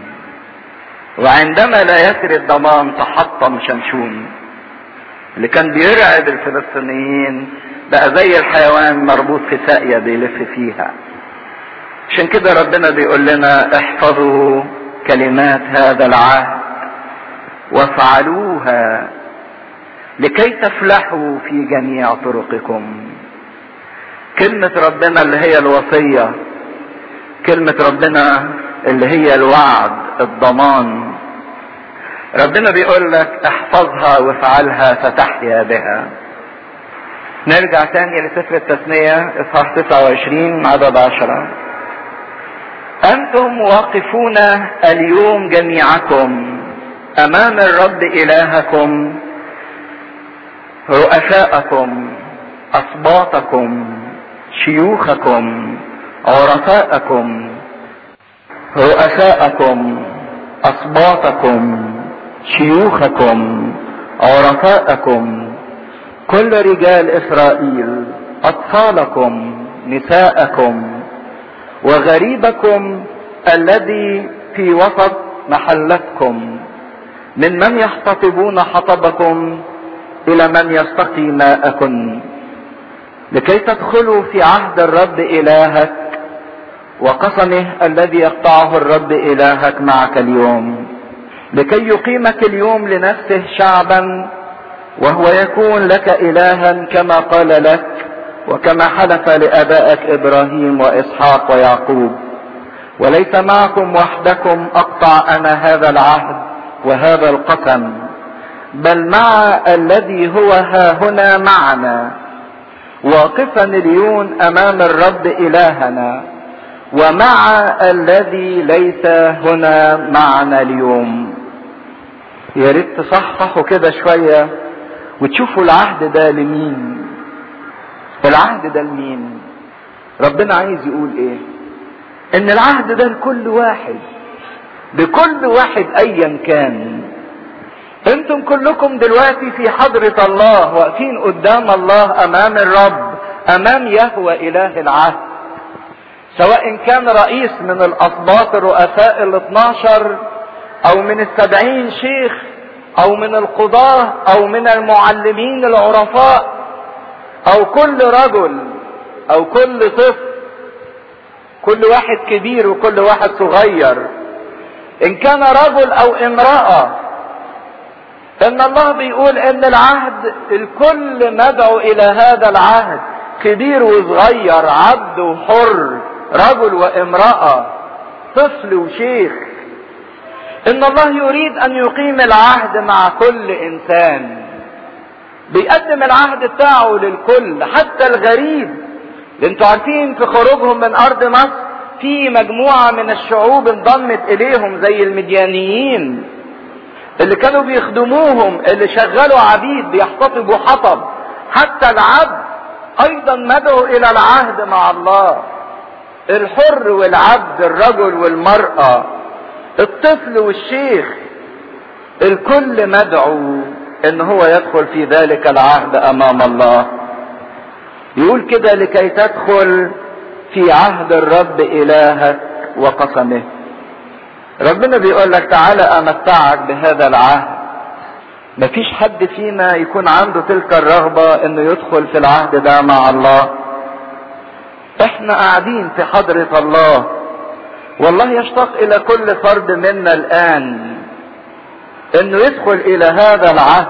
وعندما لا يسري الضمان تحطم شمشون اللي كان بيرعب الفلسطينيين بقى زي الحيوان مربوط في ساقية بيلف فيها عشان كده ربنا بيقول لنا احفظوا كلمات هذا العهد وافعلوها لكي تفلحوا في جميع طرقكم كلمة ربنا اللي هي الوصية كلمة ربنا اللي هي الوعد الضمان ربنا بيقول لك احفظها وافعلها فتحيا بها نرجع تاني لسفر التثنية اصحاح 29 عدد 10 انتم واقفون اليوم جميعكم امام الرب الهكم رؤساءكم اسباطكم شيوخكم عرفاءكم رؤساءكم اسباطكم شيوخكم عرفاءكم كل رجال اسرائيل اطفالكم نساءكم وغريبكم الذي في وسط محلتكم من من يحتطبون حطبكم الى من يستقي ماءكم لكي تدخلوا في عهد الرب الهك وقسمه الذي يقطعه الرب الهك معك اليوم لكي يقيمك اليوم لنفسه شعبا وهو يكون لك الها كما قال لك وكما حلف لابائك ابراهيم واسحاق ويعقوب وليس معكم وحدكم اقطع انا هذا العهد وهذا القسم بل مع الذي هو ها هنا معنا واقفا اليوم امام الرب الهنا ومع الذي ليس هنا معنا اليوم يا ريت تصححوا كده شويه وتشوفوا العهد ده لمين العهد ده لمين ربنا عايز يقول ايه ان العهد ده لكل واحد لكل واحد ايا كان انتم كلكم دلوقتي في حضرة الله واقفين قدام الله امام الرب امام يهوى اله العهد سواء كان رئيس من الاسباط الرؤساء الاثناشر او من السبعين شيخ او من القضاة او من المعلمين العرفاء او كل رجل او كل طفل كل واحد كبير وكل واحد صغير ان كان رجل او امرأة ان الله بيقول ان العهد الكل مدعو الى هذا العهد كبير وصغير عبد وحر رجل وامرأة طفل وشيخ ان الله يريد ان يقيم العهد مع كل انسان بيقدم العهد بتاعه للكل حتى الغريب انتوا عارفين في خروجهم من ارض مصر في مجموعة من الشعوب انضمت اليهم زي المديانيين اللي كانوا بيخدموهم اللي شغلوا عبيد بيحتطبوا حطب حتى العبد ايضا مدعو الى العهد مع الله الحر والعبد الرجل والمرأة الطفل والشيخ الكل مدعو ان هو يدخل في ذلك العهد امام الله يقول كده لكي تدخل في عهد الرب الهك وقسمه ربنا بيقول لك تعالى امتعك بهذا العهد مفيش حد فينا يكون عنده تلك الرغبة انه يدخل في العهد ده مع الله احنا قاعدين في حضرة الله والله يشتاق الى كل فرد منا الان انه يدخل الى هذا العهد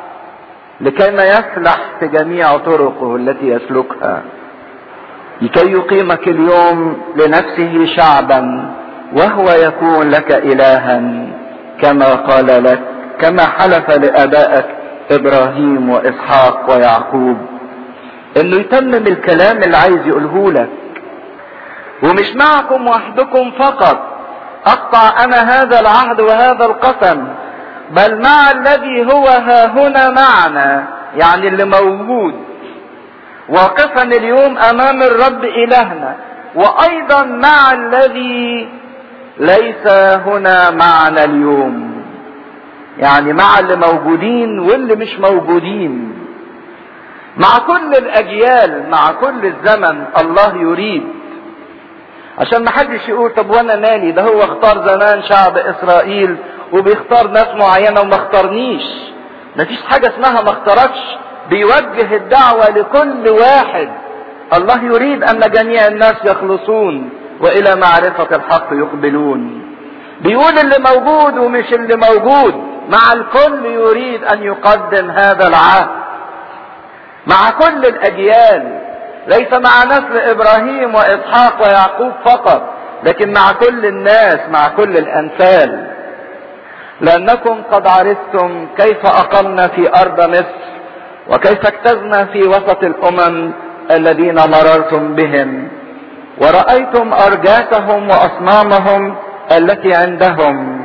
لكي ما يفلح في جميع طرقه التي يسلكها لكي يقيمك اليوم لنفسه شعبا وهو يكون لك الها كما قال لك كما حلف لابائك ابراهيم واسحاق ويعقوب انه يتمم الكلام اللي عايز يقوله لك ومش معكم وحدكم فقط اقطع انا هذا العهد وهذا القسم بل مع الذي هو ها هنا معنا يعني اللي موجود واقفا اليوم امام الرب الهنا وايضا مع الذي ليس هنا معنا اليوم يعني مع اللي موجودين واللي مش موجودين مع كل الاجيال مع كل الزمن الله يريد عشان ما حدش يقول طب وانا مالي ده هو اختار زمان شعب اسرائيل وبيختار ناس معينة وما اختارنيش مفيش حاجة اسمها ما اختاركش بيوجه الدعوة لكل واحد الله يريد ان جميع الناس يخلصون والى معرفة الحق يقبلون بيقول اللي موجود ومش اللي موجود مع الكل يريد ان يقدم هذا العهد مع كل الاجيال ليس مع نسل ابراهيم واسحاق ويعقوب فقط لكن مع كل الناس مع كل الامثال لانكم قد عرفتم كيف اقمنا في ارض مصر وكيف اجتزنا في وسط الامم الذين مررتم بهم ورأيتم أرجاتهم وأصنامهم التي عندهم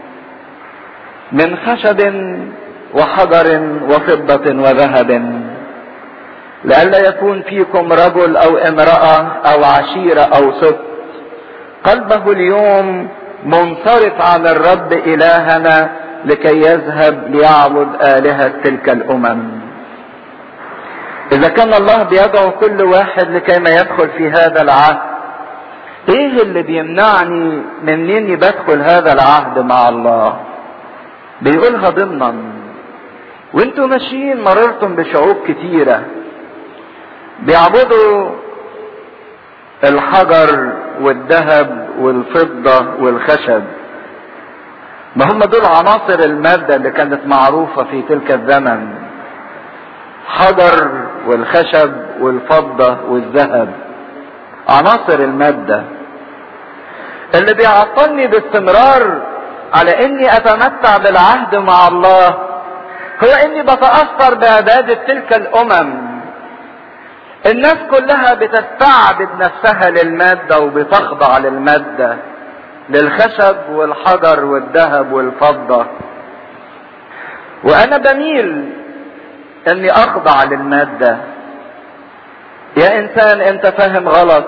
من خشب وحجر وفضة وذهب لئلا يكون فيكم رجل أو امرأة أو عشيرة أو سبط قلبه اليوم منصرف عن الرب إلهنا لكي يذهب ليعبد آلهة تلك الأمم إذا كان الله بيدعو كل واحد لكي ما يدخل في هذا العهد إيه اللي بيمنعني من إني بدخل هذا العهد مع الله؟ بيقولها ضمنا وانتوا ماشيين مررتم بشعوب كتيرة بيعبدوا الحجر والذهب والفضة والخشب ما هم دول عناصر المادة اللي كانت معروفة في تلك الزمن حجر والخشب والفضة والذهب عناصر المادة اللي بيعطلني باستمرار على اني اتمتع بالعهد مع الله هو اني بتأثر بعبادة تلك الامم الناس كلها بتستعبد نفسها للمادة وبتخضع للمادة للخشب والحجر والذهب والفضة وانا بميل اني اخضع للمادة يا انسان انت فاهم غلط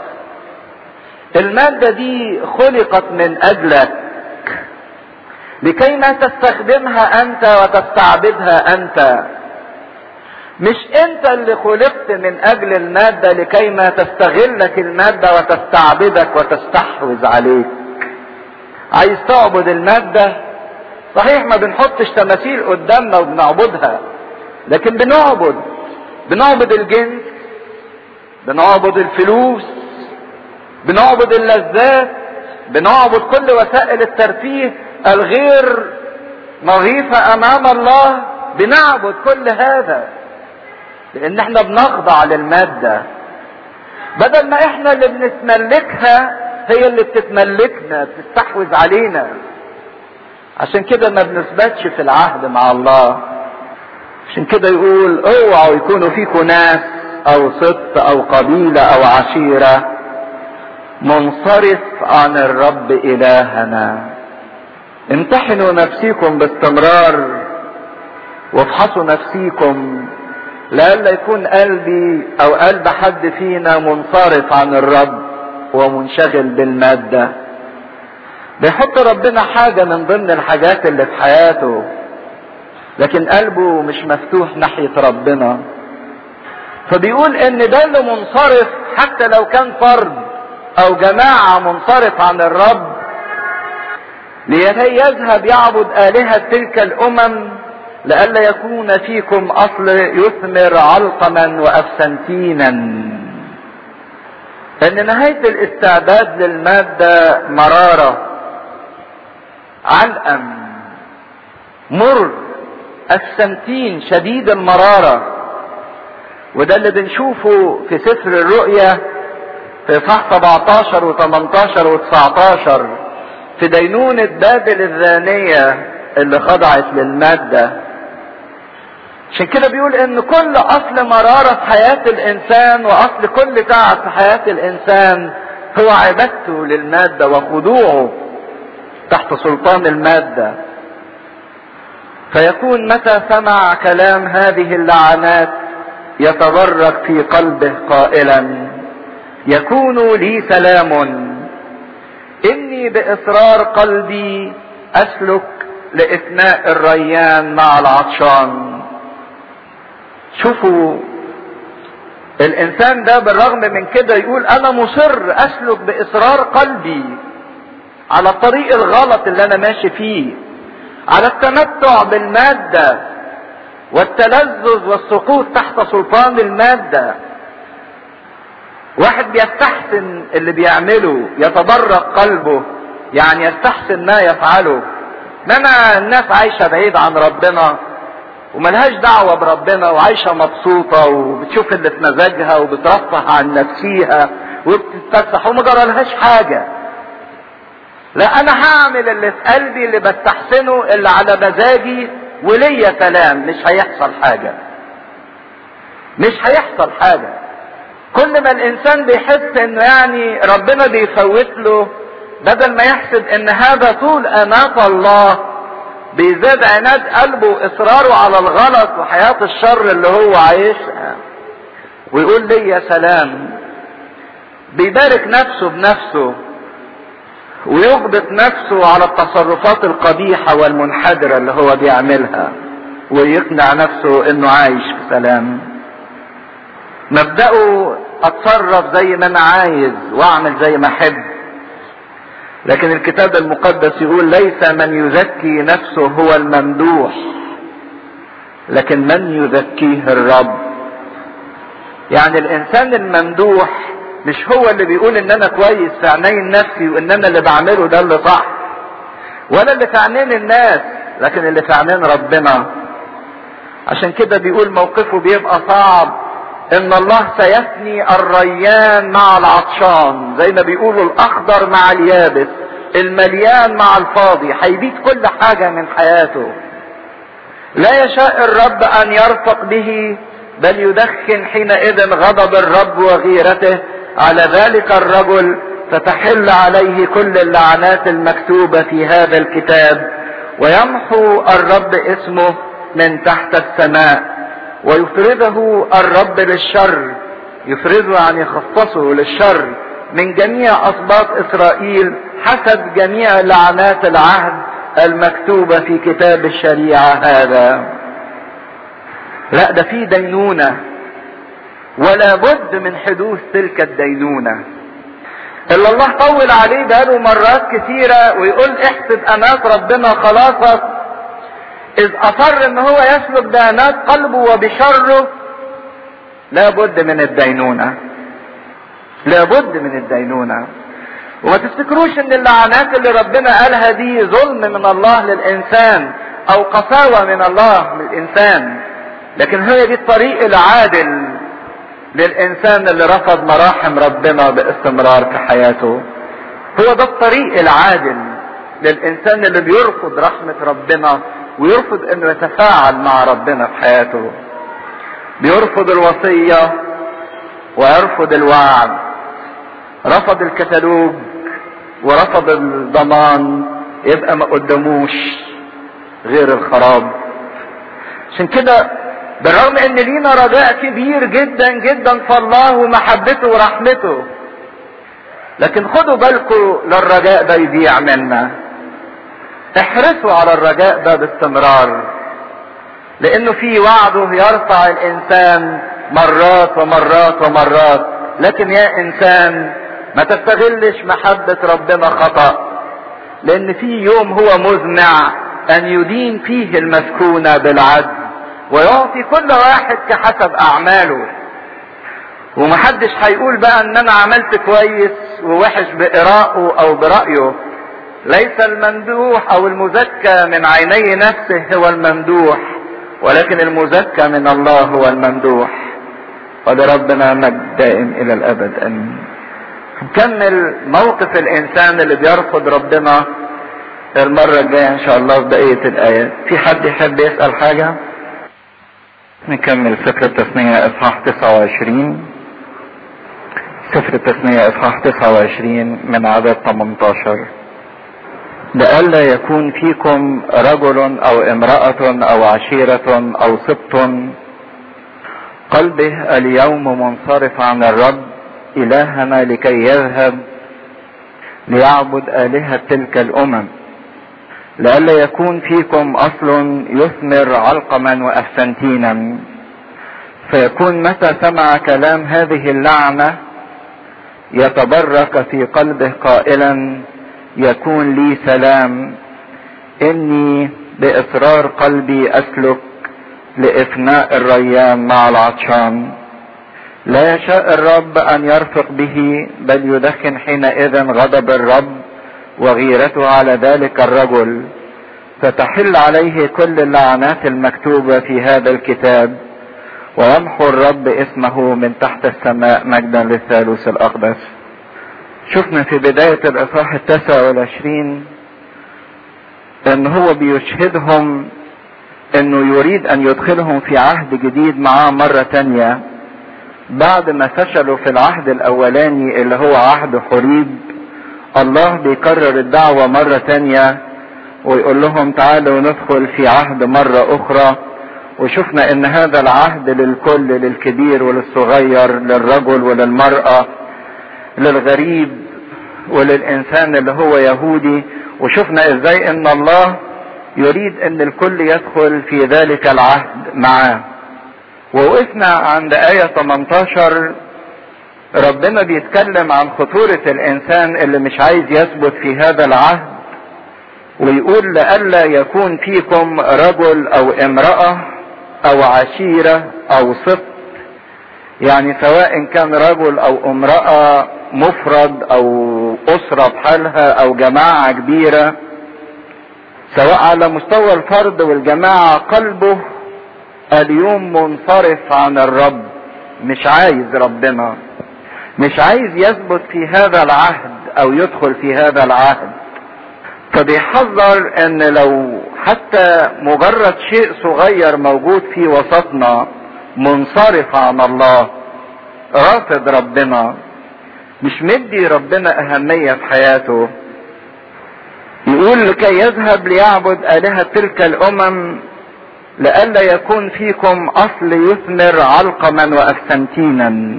المادة دي خلقت من اجلك لكي ما تستخدمها انت وتستعبدها انت مش انت اللي خلقت من اجل المادة لكي ما تستغلك المادة وتستعبدك وتستحوذ عليك عايز تعبد المادة صحيح ما بنحطش تماثيل قدامنا وبنعبدها لكن بنعبد بنعبد الجنس بنعبد الفلوس بنعبد اللذات بنعبد كل وسائل الترفيه الغير نظيفة امام الله بنعبد كل هذا لان احنا بنخضع للمادة بدل ما احنا اللي بنتملكها هي اللي بتتملكنا بتستحوذ علينا عشان كده ما بنثبتش في العهد مع الله عشان كده يقول اوعوا يكونوا فيكم ناس او سبط او قبيلة او عشيرة منصرف عن الرب الهنا امتحنوا نفسيكم باستمرار وافحصوا نفسيكم لئلا يكون قلبي او قلب حد فينا منصرف عن الرب ومنشغل بالمادة بيحط ربنا حاجة من ضمن الحاجات اللي في حياته لكن قلبه مش مفتوح ناحية ربنا فبيقول ان ده اللي منصرف حتى لو كان فرد او جماعة منصرف عن الرب لكي يذهب يعبد آلهة تلك الأمم لئلا يكون فيكم أصل يثمر علقما وأفسنتينا ان نهاية الاستعداد للمادة مرارة علقم مر السمتين شديد المرارة وده اللي بنشوفه في سفر الرؤيا في صح 17 و18 و19 في دينونة بابل الزانية اللي خضعت للمادة عشان كده بيقول ان كل اصل مرارة في حياة الانسان واصل كل تعب في حياة الانسان هو عبادته للمادة وخضوعه تحت سلطان المادة فيكون متى سمع كلام هذه اللعنات يتبرك في قلبه قائلا يكون لي سلام اني باصرار قلبي اسلك لاثناء الريان مع العطشان شوفوا الانسان ده بالرغم من كده يقول انا مصر اسلك باصرار قلبي على الطريق الغلط اللي انا ماشي فيه على التمتع بالمادة والتلذذ والسقوط تحت سلطان المادة واحد بيستحسن اللي بيعمله يتبرك قلبه يعني يستحسن ما يفعله انما الناس عايشة بعيد عن ربنا وملهاش دعوة بربنا وعايشة مبسوطة وبتشوف اللي في مزاجها وبترفه عن نفسيها وبتتفسح وما جرالهاش حاجة لا انا هعمل اللي في قلبي اللي بستحسنه اللي على مزاجي وليا سلام مش هيحصل حاجة مش هيحصل حاجة كل ما الانسان بيحس انه يعني ربنا بيفوت له بدل ما يحسب ان هذا طول اناة الله بيزداد عناد قلبه واصراره على الغلط وحياة الشر اللي هو عايشها ويقول لي يا سلام بيبارك نفسه بنفسه ويضبط نفسه على التصرفات القبيحة والمنحدرة اللي هو بيعملها ويقنع نفسه انه عايش في سلام مبدأه اتصرف زي ما انا عايز واعمل زي ما احب لكن الكتاب المقدس يقول ليس من يزكي نفسه هو الممدوح لكن من يزكيه الرب يعني الانسان الممدوح مش هو اللي بيقول ان انا كويس في عينين نفسي وان انا اللي بعمله ده اللي صح ولا اللي في عينين الناس لكن اللي في عينين ربنا عشان كده بيقول موقفه بيبقى صعب ان الله سيثني الريان مع العطشان زي ما بيقولوا الاخضر مع اليابس المليان مع الفاضي هيبيت كل حاجة من حياته لا يشاء الرب ان يرفق به بل يدخن حينئذ غضب الرب وغيرته على ذلك الرجل فتحل عليه كل اللعنات المكتوبة في هذا الكتاب ويمحو الرب اسمه من تحت السماء ويفرده الرب للشر يفرده يعني يخصصه للشر من جميع اسباط اسرائيل حسب جميع لعنات العهد المكتوبة في كتاب الشريعة هذا لا ده في دينونة ولا بد من حدوث تلك الدينونة اللي الله طول عليه بقاله مرات كثيرة ويقول احسب امات ربنا خلاصك اذ اصر ان هو يسلك بانات قلبه وبشره لا بد من الدينونة لا بد من الدينونة وما تفتكروش ان اللعنات اللي ربنا قالها دي ظلم من الله للانسان او قساوة من الله للانسان لكن هي دي الطريق العادل للانسان اللي رفض مراحم ربنا باستمرار في حياته هو ده الطريق العادل للانسان اللي بيرفض رحمة ربنا ويرفض انه يتفاعل مع ربنا في حياته بيرفض الوصية ويرفض الوعد رفض الكتالوج ورفض الضمان يبقى ما قدموش غير الخراب عشان كده بالرغم ان لينا رجاء كبير جدا جدا في الله ومحبته ورحمته لكن خدوا بالكم للرجاء ده يضيع منا احرصوا على الرجاء ده باستمرار لانه في وعده يرفع الانسان مرات ومرات ومرات لكن يا انسان ما تستغلش محبة ربنا خطأ لان في يوم هو مزمع ان يدين فيه المسكونة بالعدل ويعطي كل واحد كحسب اعماله ومحدش هيقول بقى ان انا عملت كويس ووحش بإراءه او برأيه ليس الممدوح او المزكى من عيني نفسه هو الممدوح ولكن المزكى من الله هو الممدوح ولربنا مجد دائم الى الابد امين نكمل موقف الانسان اللي بيرفض ربنا المرة الجاية ان شاء الله في بقية الايات في حد يحب يسأل حاجة نكمل سفر التثنية اصحاح 29 سفر التثنية اصحاح 29 من عدد 18 لئلا يكون فيكم رجل او امرأة او عشيرة او سبط قلبه اليوم منصرف عن الرب الهنا لكي يذهب ليعبد آلهة تلك الأمم لئلا يكون فيكم أصل يثمر علقما وأفسنتينا فيكون متى سمع كلام هذه اللعنة يتبرك في قلبه قائلا يكون لي سلام إني بإصرار قلبي أسلك لإفناء الريان مع العطشان لا يشاء الرب ان يرفق به بل يدخن حينئذ غضب الرب وغيرته على ذلك الرجل فتحل عليه كل اللعنات المكتوبة في هذا الكتاب ويمحو الرب اسمه من تحت السماء مجدا للثالوث الأقدس شفنا في بداية الإصحاح التاسع والعشرين ان هو بيشهدهم انه يريد ان يدخلهم في عهد جديد معاه مرة تانية بعد ما فشلوا في العهد الاولاني اللي هو عهد حريب الله بيكرر الدعوة مرة تانية ويقول لهم تعالوا ندخل في عهد مرة اخرى وشفنا ان هذا العهد للكل للكبير وللصغير للرجل وللمرأة للغريب وللانسان اللي هو يهودي وشفنا ازاي ان الله يريد ان الكل يدخل في ذلك العهد معاه ووقفنا عند آية 18 ربنا بيتكلم عن خطورة الإنسان اللي مش عايز يثبت في هذا العهد ويقول لئلا يكون فيكم رجل أو امرأة أو عشيرة أو سبط يعني سواء كان رجل أو امرأة مفرد أو أسرة بحالها أو جماعة كبيرة سواء على مستوى الفرد والجماعة قلبه اليوم منصرف عن الرب مش عايز ربنا مش عايز يثبت في هذا العهد او يدخل في هذا العهد فبيحذر ان لو حتى مجرد شيء صغير موجود في وسطنا منصرف عن الله رافض ربنا مش مدي ربنا اهمية في حياته يقول لكي يذهب ليعبد آلهة تلك الأمم لئلا يكون فيكم اصل يثمر علقما وافسنتينا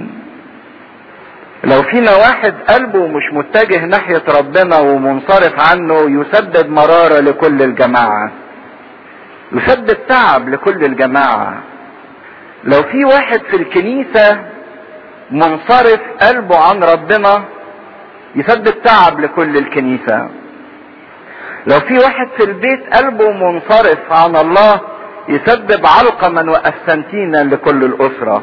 لو فينا واحد قلبه مش متجه ناحية ربنا ومنصرف عنه يسبب مرارة لكل الجماعة يسبب تعب لكل الجماعة لو في واحد في الكنيسة منصرف قلبه عن ربنا يسبب تعب لكل الكنيسة لو في واحد في البيت قلبه منصرف عن الله يسبب علقما وأسنتينا لكل الأسرة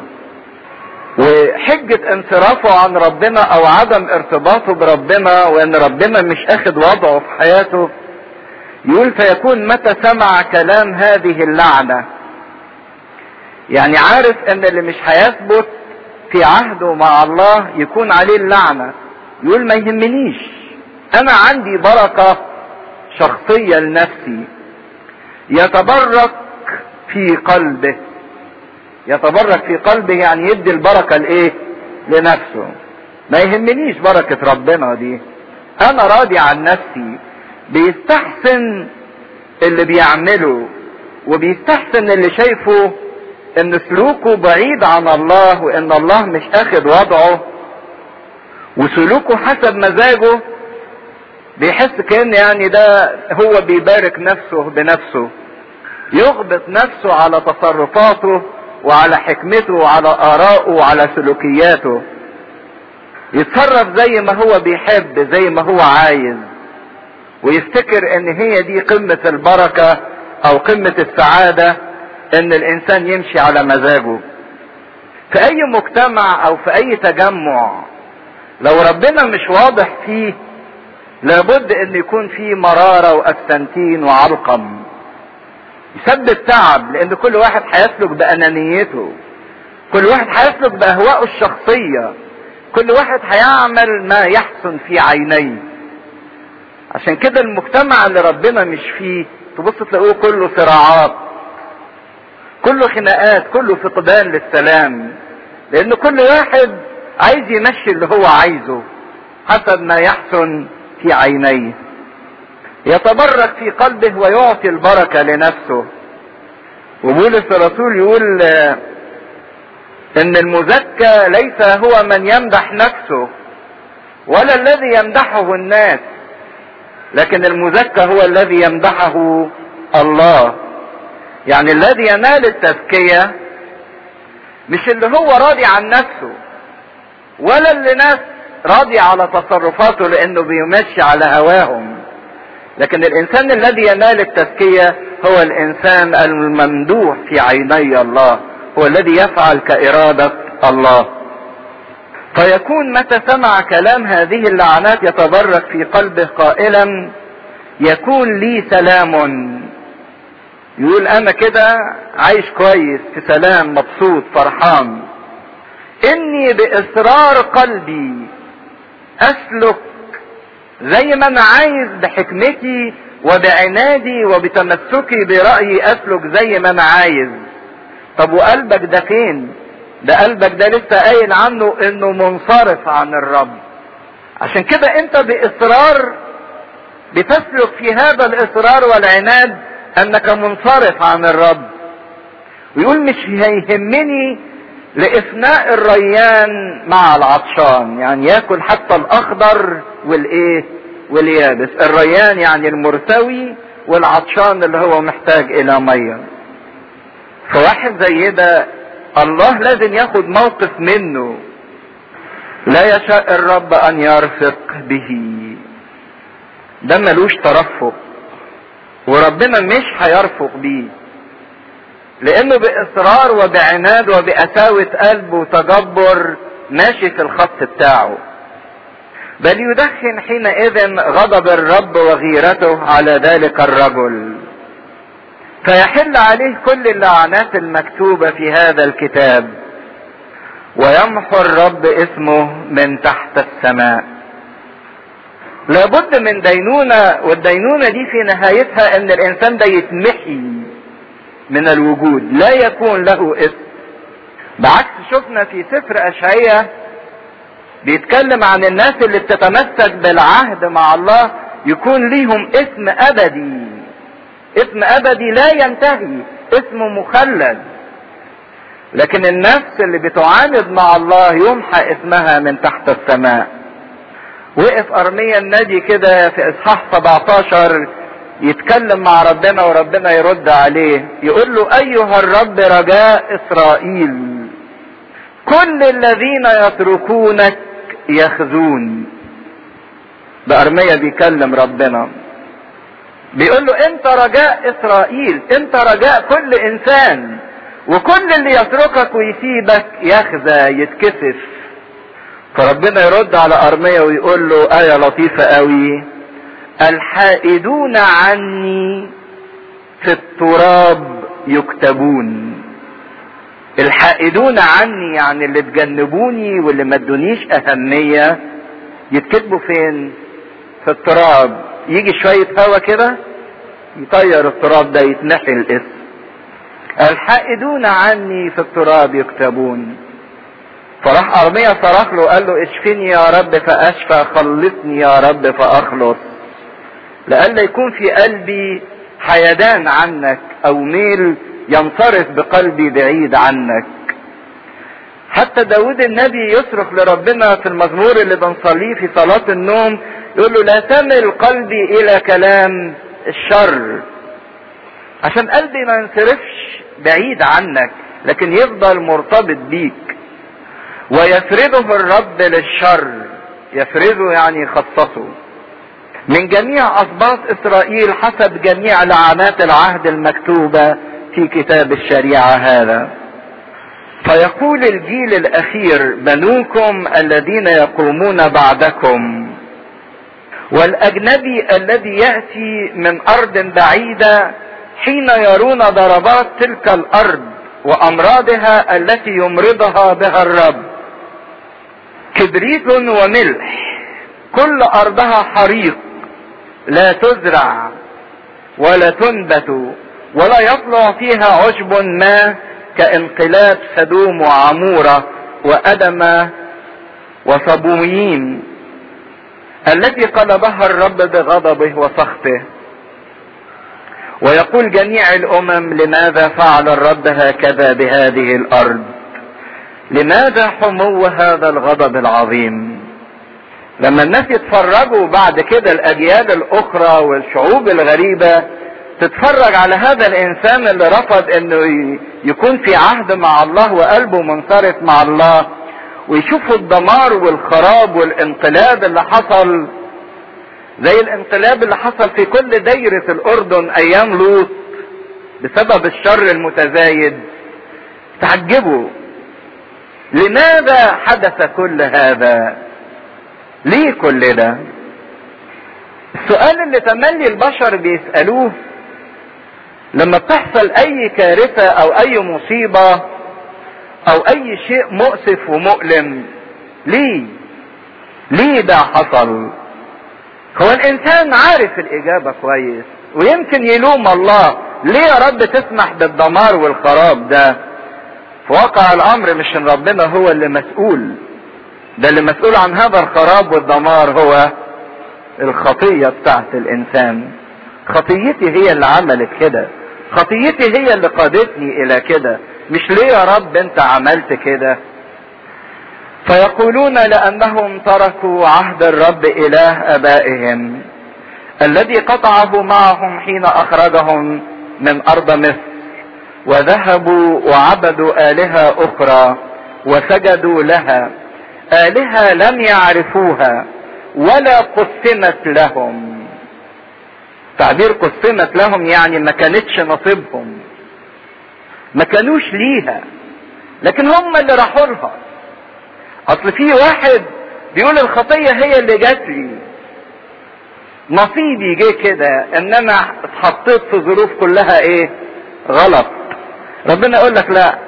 وحجة انصرافه عن ربنا أو عدم ارتباطه بربنا وأن ربنا مش أخد وضعه في حياته يقول فيكون متى سمع كلام هذه اللعنة يعني عارف ان اللي مش هيثبت في عهده مع الله يكون عليه اللعنة يقول ما يهمنيش انا عندي بركة شخصية لنفسي يتبرك في قلبه يتبرك في قلبه يعني يدي البركة لايه لنفسه ما يهمنيش بركة ربنا دي انا راضي عن نفسي بيستحسن اللي بيعمله وبيستحسن اللي شايفه ان سلوكه بعيد عن الله وان الله مش اخد وضعه وسلوكه حسب مزاجه بيحس كان يعني ده هو بيبارك نفسه بنفسه يغبط نفسه على تصرفاته وعلى حكمته وعلى آرائه وعلى سلوكياته يتصرف زي ما هو بيحب زي ما هو عايز ويفتكر ان هي دي قمة البركة او قمة السعادة ان الانسان يمشي على مزاجه في اي مجتمع او في اي تجمع لو ربنا مش واضح فيه لابد ان يكون فيه مرارة وأكسنتين وعلقم يسبب تعب لان كل واحد هيسلك بانانيته كل واحد هيسلك باهوائه الشخصية كل واحد هيعمل ما يحسن في عينيه عشان كده المجتمع اللي ربنا مش فيه تبص تلاقوه كله صراعات كله خناقات كله فقدان للسلام لان كل واحد عايز يمشي اللي هو عايزه حسب ما يحسن في عينيه يتبرك في قلبه ويعطي البركة لنفسه وبولس الرسول يقول ان المزكى ليس هو من يمدح نفسه ولا الذي يمدحه الناس لكن المزكى هو الذي يمدحه الله يعني الذي ينال التزكية مش اللي هو راضي عن نفسه ولا اللي ناس راضي على تصرفاته لانه بيمشي على هواهم لكن الانسان الذي ينال التزكية هو الانسان الممدوح في عيني الله هو الذي يفعل كإرادة الله فيكون متى سمع كلام هذه اللعنات يتبرك في قلبه قائلا يكون لي سلام يقول انا كده عايش كويس في سلام مبسوط فرحان اني باصرار قلبي اسلك زي ما انا عايز بحكمتي وبعنادي وبتمسكي برأيي اسلك زي ما انا عايز طب وقلبك ده فين ده قلبك ده لسه قايل عنه انه منصرف عن الرب عشان كده انت باصرار بتسلك في هذا الاصرار والعناد انك منصرف عن الرب ويقول مش هيهمني لافناء الريان مع العطشان يعني ياكل حتى الاخضر والايه واليابس الريان يعني المرتوي والعطشان اللي هو محتاج الى ميه فواحد زي ده الله لازم ياخد موقف منه لا يشاء الرب ان يرفق به ده ملوش ترفق وربنا مش هيرفق بيه لانه باصرار وبعناد وبقساوة قلب وتجبر ماشي في الخط بتاعه بل يدخن حينئذ غضب الرب وغيرته على ذلك الرجل فيحل عليه كل اللعنات المكتوبة في هذا الكتاب ويمحو الرب اسمه من تحت السماء لابد من دينونة والدينونة دي في نهايتها ان الانسان ده يتمحي من الوجود لا يكون له اسم بعكس شفنا في سفر اشعية بيتكلم عن الناس اللي بتتمسك بالعهد مع الله يكون ليهم اسم ابدي اسم ابدي لا ينتهي اسم مخلد لكن النفس اللي بتعاند مع الله يمحى اسمها من تحت السماء وقف ارميا النادي كده في اصحاح 17 يتكلم مع ربنا وربنا يرد عليه يقول له ايها الرب رجاء اسرائيل كل الذين يتركونك يخزون ده ارميا بيكلم ربنا بيقول له انت رجاء اسرائيل انت رجاء كل انسان وكل اللي يتركك ويسيبك يخزى يتكسف فربنا يرد على ارميا ويقول له آية لطيفة قوي الحائدون عني في التراب يكتبون الحائدون عني يعني اللي تجنبوني واللي ما ادونيش اهمية يتكتبوا فين في التراب يجي شوية هوا كده يطير التراب ده يتنحي الاسم الحائدون عني في التراب يكتبون فراح ارميا صرخ له قال له اشفني يا رب فاشفى خلصني يا رب فاخلص لئلا يكون في قلبي حيدان عنك او ميل ينصرف بقلبي بعيد عنك حتى داود النبي يصرخ لربنا في المزمور اللي بنصليه في صلاة النوم يقول له لا تمل قلبي الى كلام الشر عشان قلبي ما ينصرفش بعيد عنك لكن يفضل مرتبط بيك ويفرده الرب للشر يفرده يعني يخصصه من جميع اسباط اسرائيل حسب جميع لعنات العهد المكتوبة في كتاب الشريعة هذا فيقول الجيل الاخير بنوكم الذين يقومون بعدكم والاجنبي الذي ياتي من ارض بعيده حين يرون ضربات تلك الارض وامراضها التي يمرضها بها الرب كبريت وملح كل ارضها حريق لا تزرع ولا تنبت ولا يطلع فيها عشب ما كانقلاب سدوم وعمورة وأدم وصبويين التي قلبها الرب بغضبه وسخطه ويقول جميع الامم لماذا فعل الرب هكذا بهذه الارض لماذا حمو هذا الغضب العظيم لما الناس يتفرجوا بعد كده الاجيال الاخرى والشعوب الغريبة تتفرج على هذا الانسان اللي رفض انه يكون في عهد مع الله وقلبه منصرف مع الله ويشوفوا الدمار والخراب والانقلاب اللي حصل زي الانقلاب اللي حصل في كل دايرة الاردن ايام لوط بسبب الشر المتزايد تعجبوا لماذا حدث كل هذا ليه كل ده السؤال اللي تملي البشر بيسألوه لما بتحصل اي كارثة او اي مصيبة او اي شيء مؤسف ومؤلم ليه ليه ده حصل هو الانسان عارف الاجابة كويس ويمكن يلوم الله ليه يا رب تسمح بالدمار والخراب ده في واقع الامر مش ان ربنا هو اللي مسؤول ده اللي مسؤول عن هذا الخراب والدمار هو الخطية بتاعت الانسان خطيتي هي اللي عملت كده خطيتي هي اللي قادتني الى كده مش ليه يا رب انت عملت كده فيقولون لانهم تركوا عهد الرب اله ابائهم الذي قطعه معهم حين اخرجهم من ارض مصر وذهبوا وعبدوا الهه اخرى وسجدوا لها الهه لم يعرفوها ولا قسمت لهم تعبير قسمت لهم يعني ما كانتش نصيبهم ما كانوش ليها لكن هم اللي راحوا لها اصل في واحد بيقول الخطيه هي اللي جات لي نصيبي جه كده ان انا اتحطيت في ظروف كلها ايه غلط ربنا يقول لك لا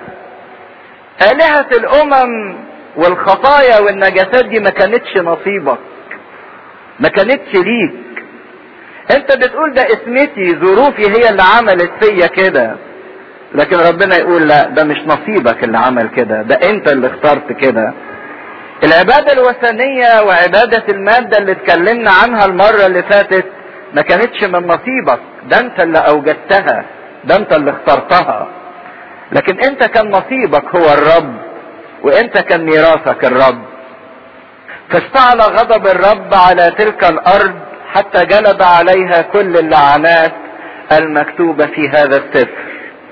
آلهة الأمم والخطايا والنجاسات دي ما كانتش نصيبك ما كانتش ليك انت بتقول ده اسمتي ظروفي هي اللي عملت فيا كده لكن ربنا يقول لا ده مش نصيبك اللي عمل كده ده انت اللي اخترت كده العبادة الوثنية وعبادة المادة اللي اتكلمنا عنها المرة اللي فاتت ما كانتش من نصيبك ده انت اللي اوجدتها ده انت اللي اخترتها لكن انت كان نصيبك هو الرب وانت كان ميراثك الرب فاشتعل غضب الرب على تلك الارض حتى جلب عليها كل اللعنات المكتوبة في هذا السفر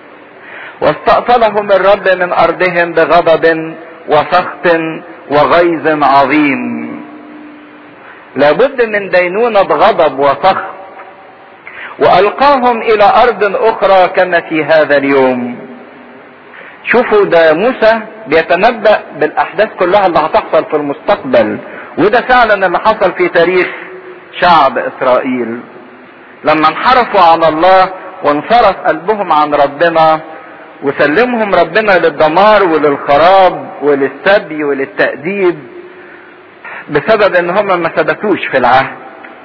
واستأصلهم الرب من ارضهم بغضب وسخط وغيظ عظيم لابد من دينونة غضب وسخط والقاهم الى ارض اخرى كما في هذا اليوم شوفوا ده موسى بيتنبأ بالاحداث كلها اللي هتحصل في المستقبل وده فعلا اللي حصل في تاريخ شعب اسرائيل لما انحرفوا عن الله وانصرف قلبهم عن ربنا وسلمهم ربنا للدمار وللخراب وللسبي وللتأديب بسبب ان هم ما ثبتوش في العهد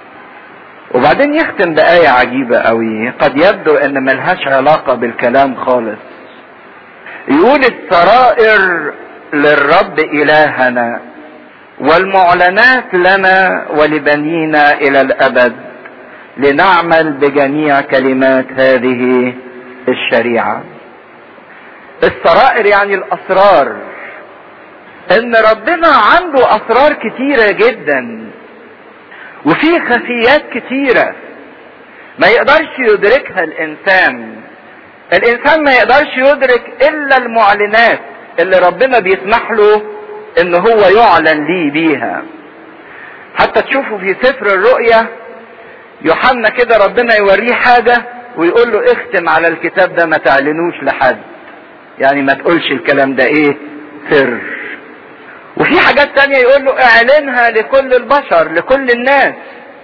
وبعدين يختم بآية عجيبة قوي قد يبدو ان ملهاش علاقة بالكلام خالص يقول السرائر للرب إلهنا والمعلنات لنا ولبنينا إلى الأبد لنعمل بجميع كلمات هذه الشريعة السرائر يعني الأسرار إن ربنا عنده أسرار كتيرة جدا وفي خفيات كتيرة ما يقدرش يدركها الإنسان الإنسان ما يقدرش يدرك إلا المعلنات اللي ربنا بيسمح له إن هو يعلن ليه بيها حتى تشوفوا في سفر الرؤيا يوحنا كده ربنا يوريه حاجة ويقول له اختم على الكتاب ده ما تعلنوش لحد يعني ما تقولش الكلام ده ايه سر وفي حاجات تانية يقول له اعلنها لكل البشر لكل الناس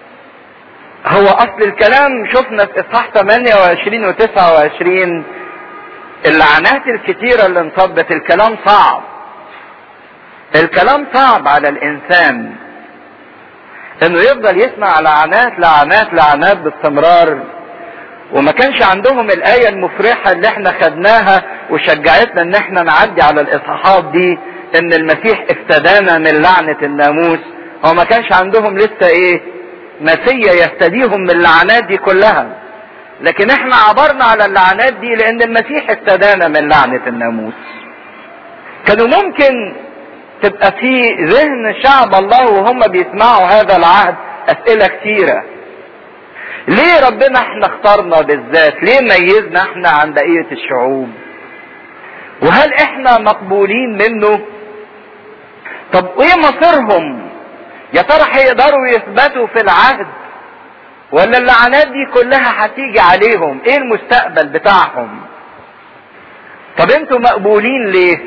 هو اصل الكلام شفنا في اصحاح 28 و 29 اللعنات الكتيرة اللي انصبت الكلام صعب الكلام صعب على الانسان انه يفضل يسمع لعنات لعنات لعنات باستمرار وما كانش عندهم الآية المفرحة اللي احنا خدناها وشجعتنا ان احنا نعدي على الاصحاحات دي ان المسيح افتدانا من لعنة الناموس هو ما كانش عندهم لسه ايه مسيا يفتديهم من اللعنات دي كلها لكن احنا عبرنا على اللعنات دي لان المسيح افتدانا من لعنة الناموس كانوا ممكن تبقى في ذهن شعب الله وهم بيسمعوا هذا العهد اسئلة كتيرة ليه ربنا احنا اخترنا بالذات ليه ميزنا احنا عن بقية الشعوب وهل احنا مقبولين منه طب وايه مصيرهم يا ترى هيقدروا يثبتوا في العهد ولا اللعنات دي كلها هتيجي عليهم ايه المستقبل بتاعهم طب انتوا مقبولين ليه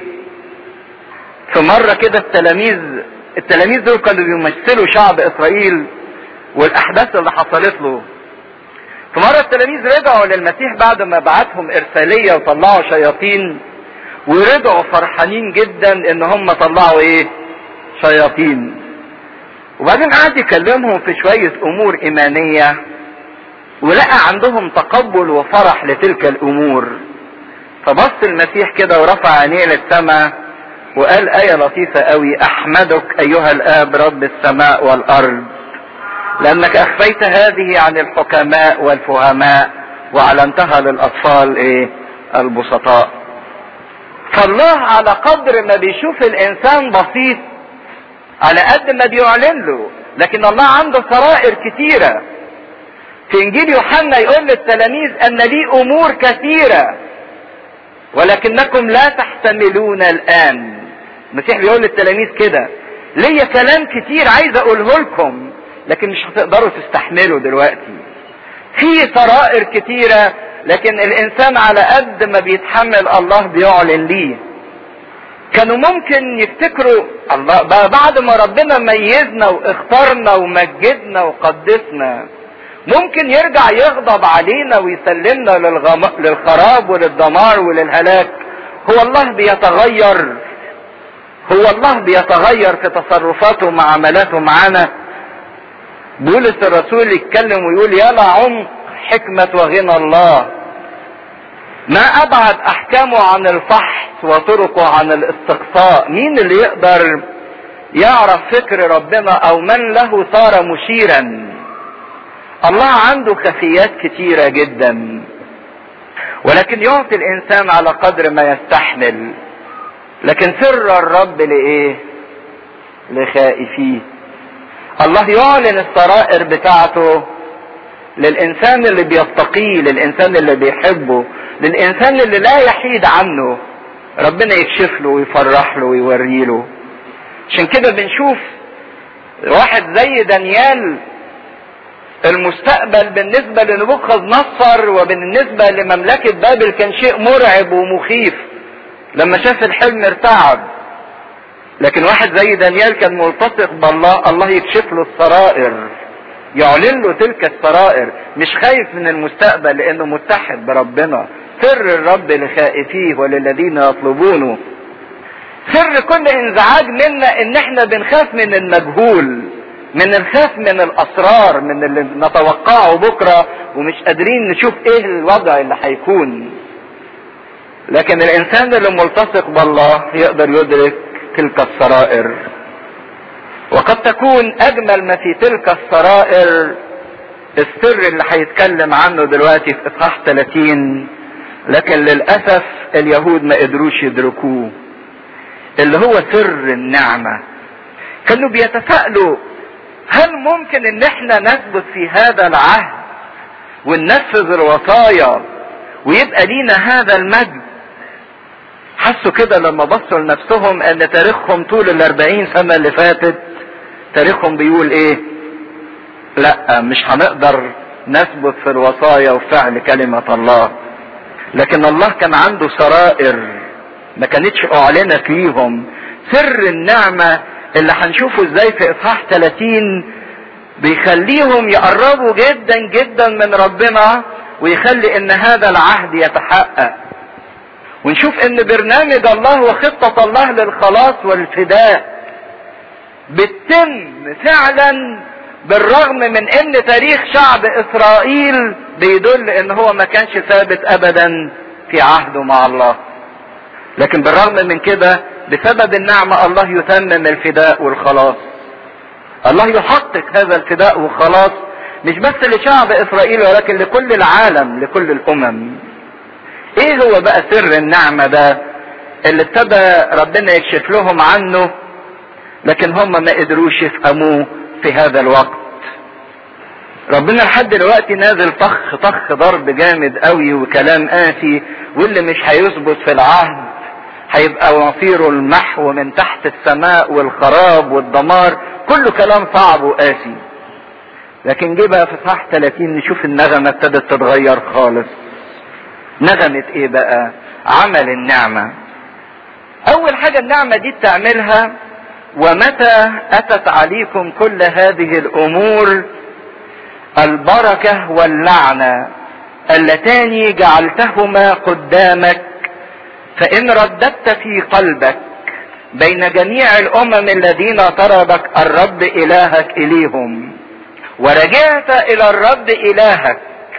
في مرة كده التلاميذ التلاميذ دول كانوا بيمثلوا شعب اسرائيل والاحداث اللي حصلت له في مرة التلاميذ رجعوا للمسيح بعد ما بعتهم ارسالية وطلعوا شياطين ورجعوا فرحانين جدا ان هم طلعوا ايه شياطين وبعدين قعد يكلمهم في شوية امور ايمانية ولقى عندهم تقبل وفرح لتلك الامور فبص المسيح كده ورفع عينيه للسماء وقال آية لطيفة قوي أحمدك أيها الآب رب السماء والأرض لأنك أخفيت هذه عن الحكماء والفهماء وعلمتها للأطفال إيه البسطاء فالله على قدر ما بيشوف الإنسان بسيط على قد ما بيعلن له لكن الله عنده سرائر كتيرة في إنجيل يوحنا يقول للتلاميذ أن لي أمور كثيرة ولكنكم لا تحتملون الآن المسيح بيقول للتلاميذ كده ليا كلام كتير عايز أقوله لكم لكن مش هتقدروا تستحملوا دلوقتي في سرائر كتيرة لكن الإنسان على قد ما بيتحمل الله بيعلن ليه كانوا ممكن يفتكروا الله بقى بعد ما ربنا ميزنا واختارنا ومجدنا وقدسنا ممكن يرجع يغضب علينا ويسلمنا للغم... للخراب وللدمار وللهلاك هو الله بيتغير هو الله بيتغير في تصرفاته ومعاملاته معانا بولس الرسول يتكلم ويقول يا لعمق حكمة وغنى الله ما ابعد احكامه عن الفحص وطرقه عن الاستقصاء مين اللي يقدر يعرف فكر ربنا او من له صار مشيرا الله عنده خفيات كتيرة جدا ولكن يعطي الانسان على قدر ما يستحمل لكن سر الرب لايه لخائفيه الله يعلن السرائر بتاعته للانسان اللي بيتقيه للانسان اللي بيحبه للانسان اللي لا يحيد عنه ربنا يكشف له ويفرح له ويوري له عشان كده بنشوف واحد زي دانيال المستقبل بالنسبة لنبوخذ نصر وبالنسبة لمملكة بابل كان شيء مرعب ومخيف لما شاف الحلم ارتعب لكن واحد زي دانيال كان ملتصق بالله الله يكشف له السرائر يعلن له تلك السرائر مش خايف من المستقبل لانه متحد بربنا سر الرب لخائفيه وللذين يطلبونه سر كل انزعاج منا ان احنا بنخاف من المجهول من الخاف من الاسرار من اللي نتوقعه بكره ومش قادرين نشوف ايه الوضع اللي هيكون لكن الانسان اللي ملتصق بالله يقدر يدرك تلك السرائر وقد تكون اجمل ما في تلك السرائر السر اللي هيتكلم عنه دلوقتي في اصحاح 30 لكن للاسف اليهود ما قدروش يدركوه اللي هو سر النعمه كانوا بيتساءلوا هل ممكن ان احنا نثبت في هذا العهد وننفذ الوصايا ويبقى لينا هذا المجد حسوا كده لما بصوا لنفسهم ان تاريخهم طول الاربعين سنة اللي فاتت تاريخهم بيقول ايه لا مش هنقدر نثبت في الوصايا وفعل كلمة الله لكن الله كان عنده سرائر ما كانتش اعلنت ليهم سر النعمة اللي هنشوفه ازاي في اصحاح 30 بيخليهم يقربوا جدا جدا من ربنا ويخلي ان هذا العهد يتحقق ونشوف ان برنامج الله وخطة الله للخلاص والفداء بتتم فعلا بالرغم من ان تاريخ شعب اسرائيل بيدل ان هو ما كانش ثابت ابدا في عهده مع الله لكن بالرغم من كده بسبب النعمة الله يتمم الفداء والخلاص الله يحقق هذا الفداء والخلاص مش بس لشعب اسرائيل ولكن لكل العالم لكل الامم ايه هو بقى سر النعمة ده اللي ابتدى ربنا يكشف لهم عنه لكن هم ما قدروش يفهموه في هذا الوقت ربنا لحد دلوقتي نازل طخ طخ ضرب جامد قوي وكلام قاسي واللي مش هيثبت في العهد هيبقى مصيره المحو من تحت السماء والخراب والدمار كله كلام صعب وقاسي لكن جه بقى في صح 30 نشوف النغمة ابتدت تتغير خالص نغمة ايه بقى عمل النعمة اول حاجة النعمة دي بتعملها ومتى اتت عليكم كل هذه الامور البركة واللعنة اللتان جعلتهما قدامك فان رددت في قلبك بين جميع الامم الذين طردك الرب الهك اليهم ورجعت الى الرب الهك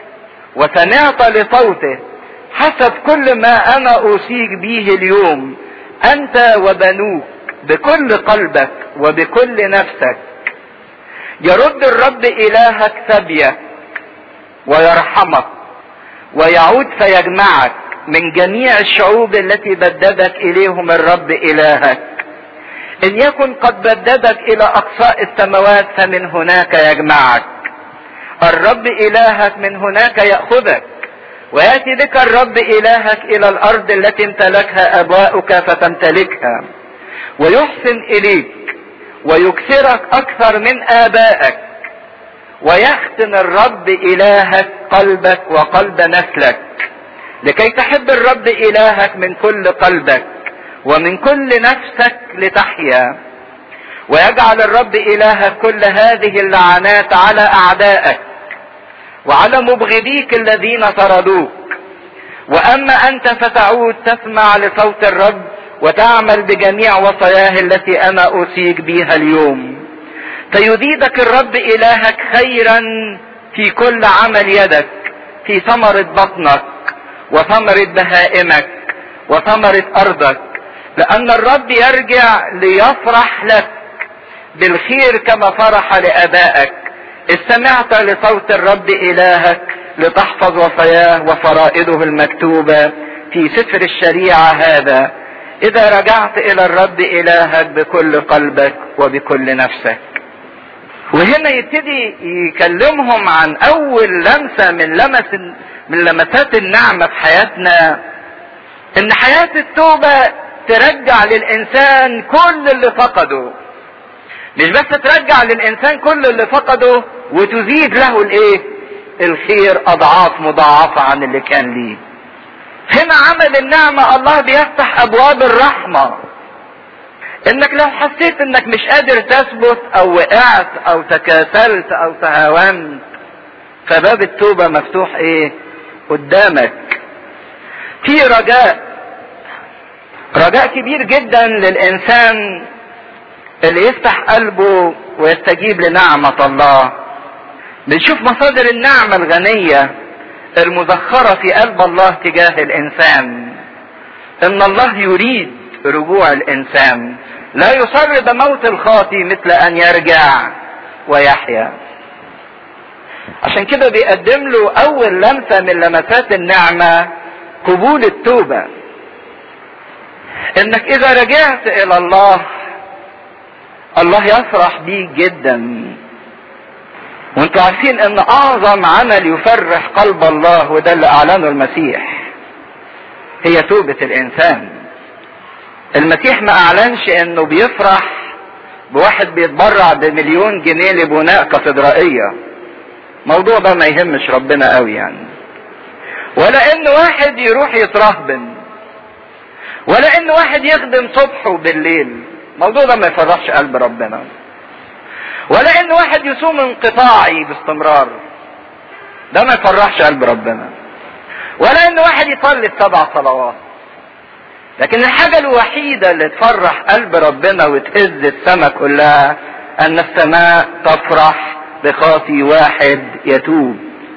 وسمعت لصوته حسب كل ما انا اوصيك به اليوم انت وبنوك بكل قلبك وبكل نفسك يرد الرب الهك ثبيك ويرحمك ويعود فيجمعك من جميع الشعوب التي بددك اليهم الرب الهك ان يكن قد بددك الى اقصاء السماوات فمن هناك يجمعك الرب الهك من هناك ياخذك وياتي بك الرب الهك الى الارض التي امتلكها اباؤك فتمتلكها ويحسن اليك ويكثرك اكثر من ابائك ويختن الرب الهك قلبك وقلب نسلك لكي تحب الرب الهك من كل قلبك ومن كل نفسك لتحيا ويجعل الرب الهك كل هذه اللعنات على اعدائك وعلى مبغضيك الذين طردوك واما انت فتعود تسمع لصوت الرب وتعمل بجميع وصاياه التي انا اوصيك بها اليوم فيزيدك الرب الهك خيرا في كل عمل يدك في ثمرة بطنك وثمرة بهائمك وثمرة ارضك لان الرب يرجع ليفرح لك بالخير كما فرح لابائك استمعت لصوت الرب الهك لتحفظ وصاياه وفرائضه المكتوبة في سفر الشريعة هذا اذا رجعت الى الرب الهك بكل قلبك وبكل نفسك وهنا يبتدي يكلمهم عن اول لمسة من لمس من لمسات النعمة في حياتنا ان حياة التوبة ترجع للانسان كل اللي فقده مش بس ترجع للانسان كل اللي فقده وتزيد له الايه الخير اضعاف مضاعفة عن اللي كان ليه هنا عمل النعمة الله بيفتح ابواب الرحمة انك لو حسيت انك مش قادر تثبت او وقعت او تكاسلت او تهاونت فباب التوبة مفتوح ايه قدامك في رجاء رجاء كبير جدا للانسان اللي يفتح قلبه ويستجيب لنعمة الله بنشوف مصادر النعمة الغنية المذخرة في قلب الله تجاه الإنسان إن الله يريد رجوع الإنسان لا يصر بموت الخاطي مثل أن يرجع ويحيا عشان كده بيقدم له أول لمسة من لمسات النعمة قبول التوبة إنك إذا رجعت إلى الله الله يفرح بيك جدا وانتوا عارفين ان اعظم عمل يفرح قلب الله وده اللي اعلنه المسيح هي توبة الانسان المسيح ما اعلنش انه بيفرح بواحد بيتبرع بمليون جنيه لبناء كاتدرائية موضوع ده ما يهمش ربنا قوي يعني ولا ان واحد يروح يترهبن ولا ان واحد يخدم صبح وبالليل الموضوع ده ما يفرحش قلب ربنا ولا ان واحد يصوم انقطاعي باستمرار ده ما يفرحش قلب ربنا ولا ان واحد يصلي السبع صلوات لكن الحاجة الوحيدة اللي تفرح قلب ربنا وتهز السماء كلها ان السماء تفرح بخاطي واحد يتوب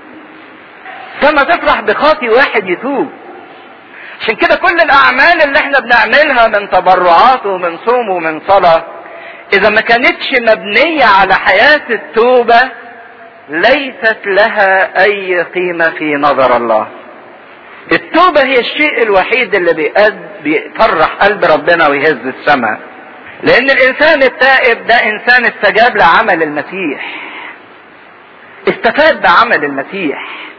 كما تفرح بخاطي واحد يتوب عشان كده كل الاعمال اللي احنا بنعملها من تبرعات ومن صوم ومن صلاة اذا ما كانتش مبنية على حياة التوبة ليست لها اي قيمة في نظر الله التوبة هي الشيء الوحيد اللي بيقد بيفرح قلب ربنا ويهز السماء لان الانسان التائب ده انسان استجاب لعمل المسيح استفاد بعمل المسيح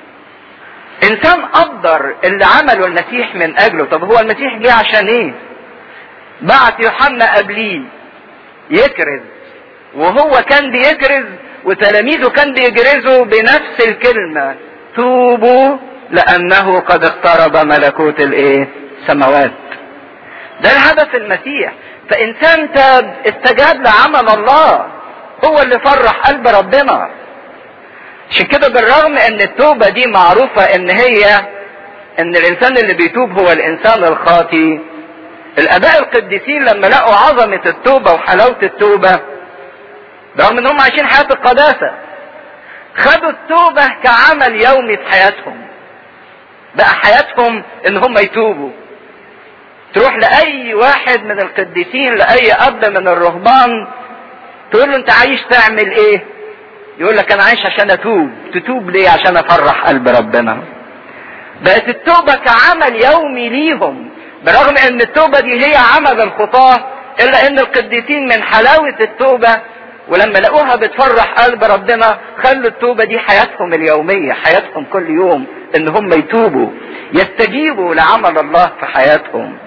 انسان قدر اللي عمله المسيح من اجله طب هو المسيح جه عشان ايه بعت يوحنا قبليه يكرز وهو كان بيكرز وتلاميذه كان بيجرزوا بنفس الكلمة توبوا لانه قد اقترب ملكوت الايه سماوات ده الهدف المسيح فانسان تاب استجاب لعمل الله هو اللي فرح قلب ربنا عشان كده بالرغم ان التوبة دي معروفة ان هي ان الانسان اللي بيتوب هو الانسان الخاطي الاباء القديسين لما لقوا عظمة التوبة وحلاوة التوبة رغم ان هم عايشين حياة القداسة خدوا التوبة كعمل يومي في حياتهم بقى حياتهم ان هم يتوبوا تروح لاي واحد من القديسين لاي اب من الرهبان تقول له انت عايش تعمل ايه يقول لك انا عايش عشان اتوب تتوب ليه عشان افرح قلب ربنا بقت التوبة كعمل يومي ليهم برغم ان التوبة دي هي عمل الخطاة الا ان القديسين من حلاوة التوبة ولما لقوها بتفرح قلب ربنا خلوا التوبة دي حياتهم اليومية حياتهم كل يوم ان هم يتوبوا يستجيبوا لعمل الله في حياتهم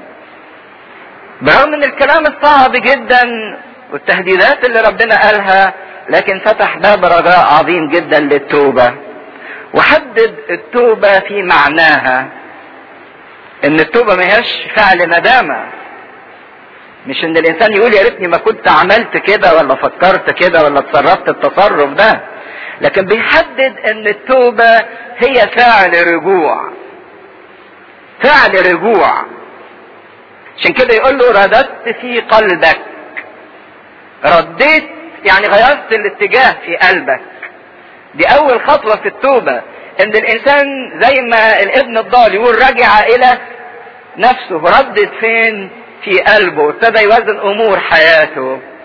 برغم ان الكلام الصعب جدا والتهديدات اللي ربنا قالها لكن فتح باب رجاء عظيم جدا للتوبة وحدد التوبة في معناها ان التوبة ما هيش فعل ندامة مش ان الانسان يقول يا ريتني ما كنت عملت كده ولا فكرت كده ولا اتصرفت التصرف ده لكن بيحدد ان التوبة هي فعل رجوع فعل رجوع عشان كده يقول له رددت في قلبك رديت يعني غيرت الاتجاه في قلبك دي اول خطوة في التوبة ان الانسان زي ما الابن الضال يقول رجع الى نفسه ردد فين في قلبه ابتدى يوازن امور حياته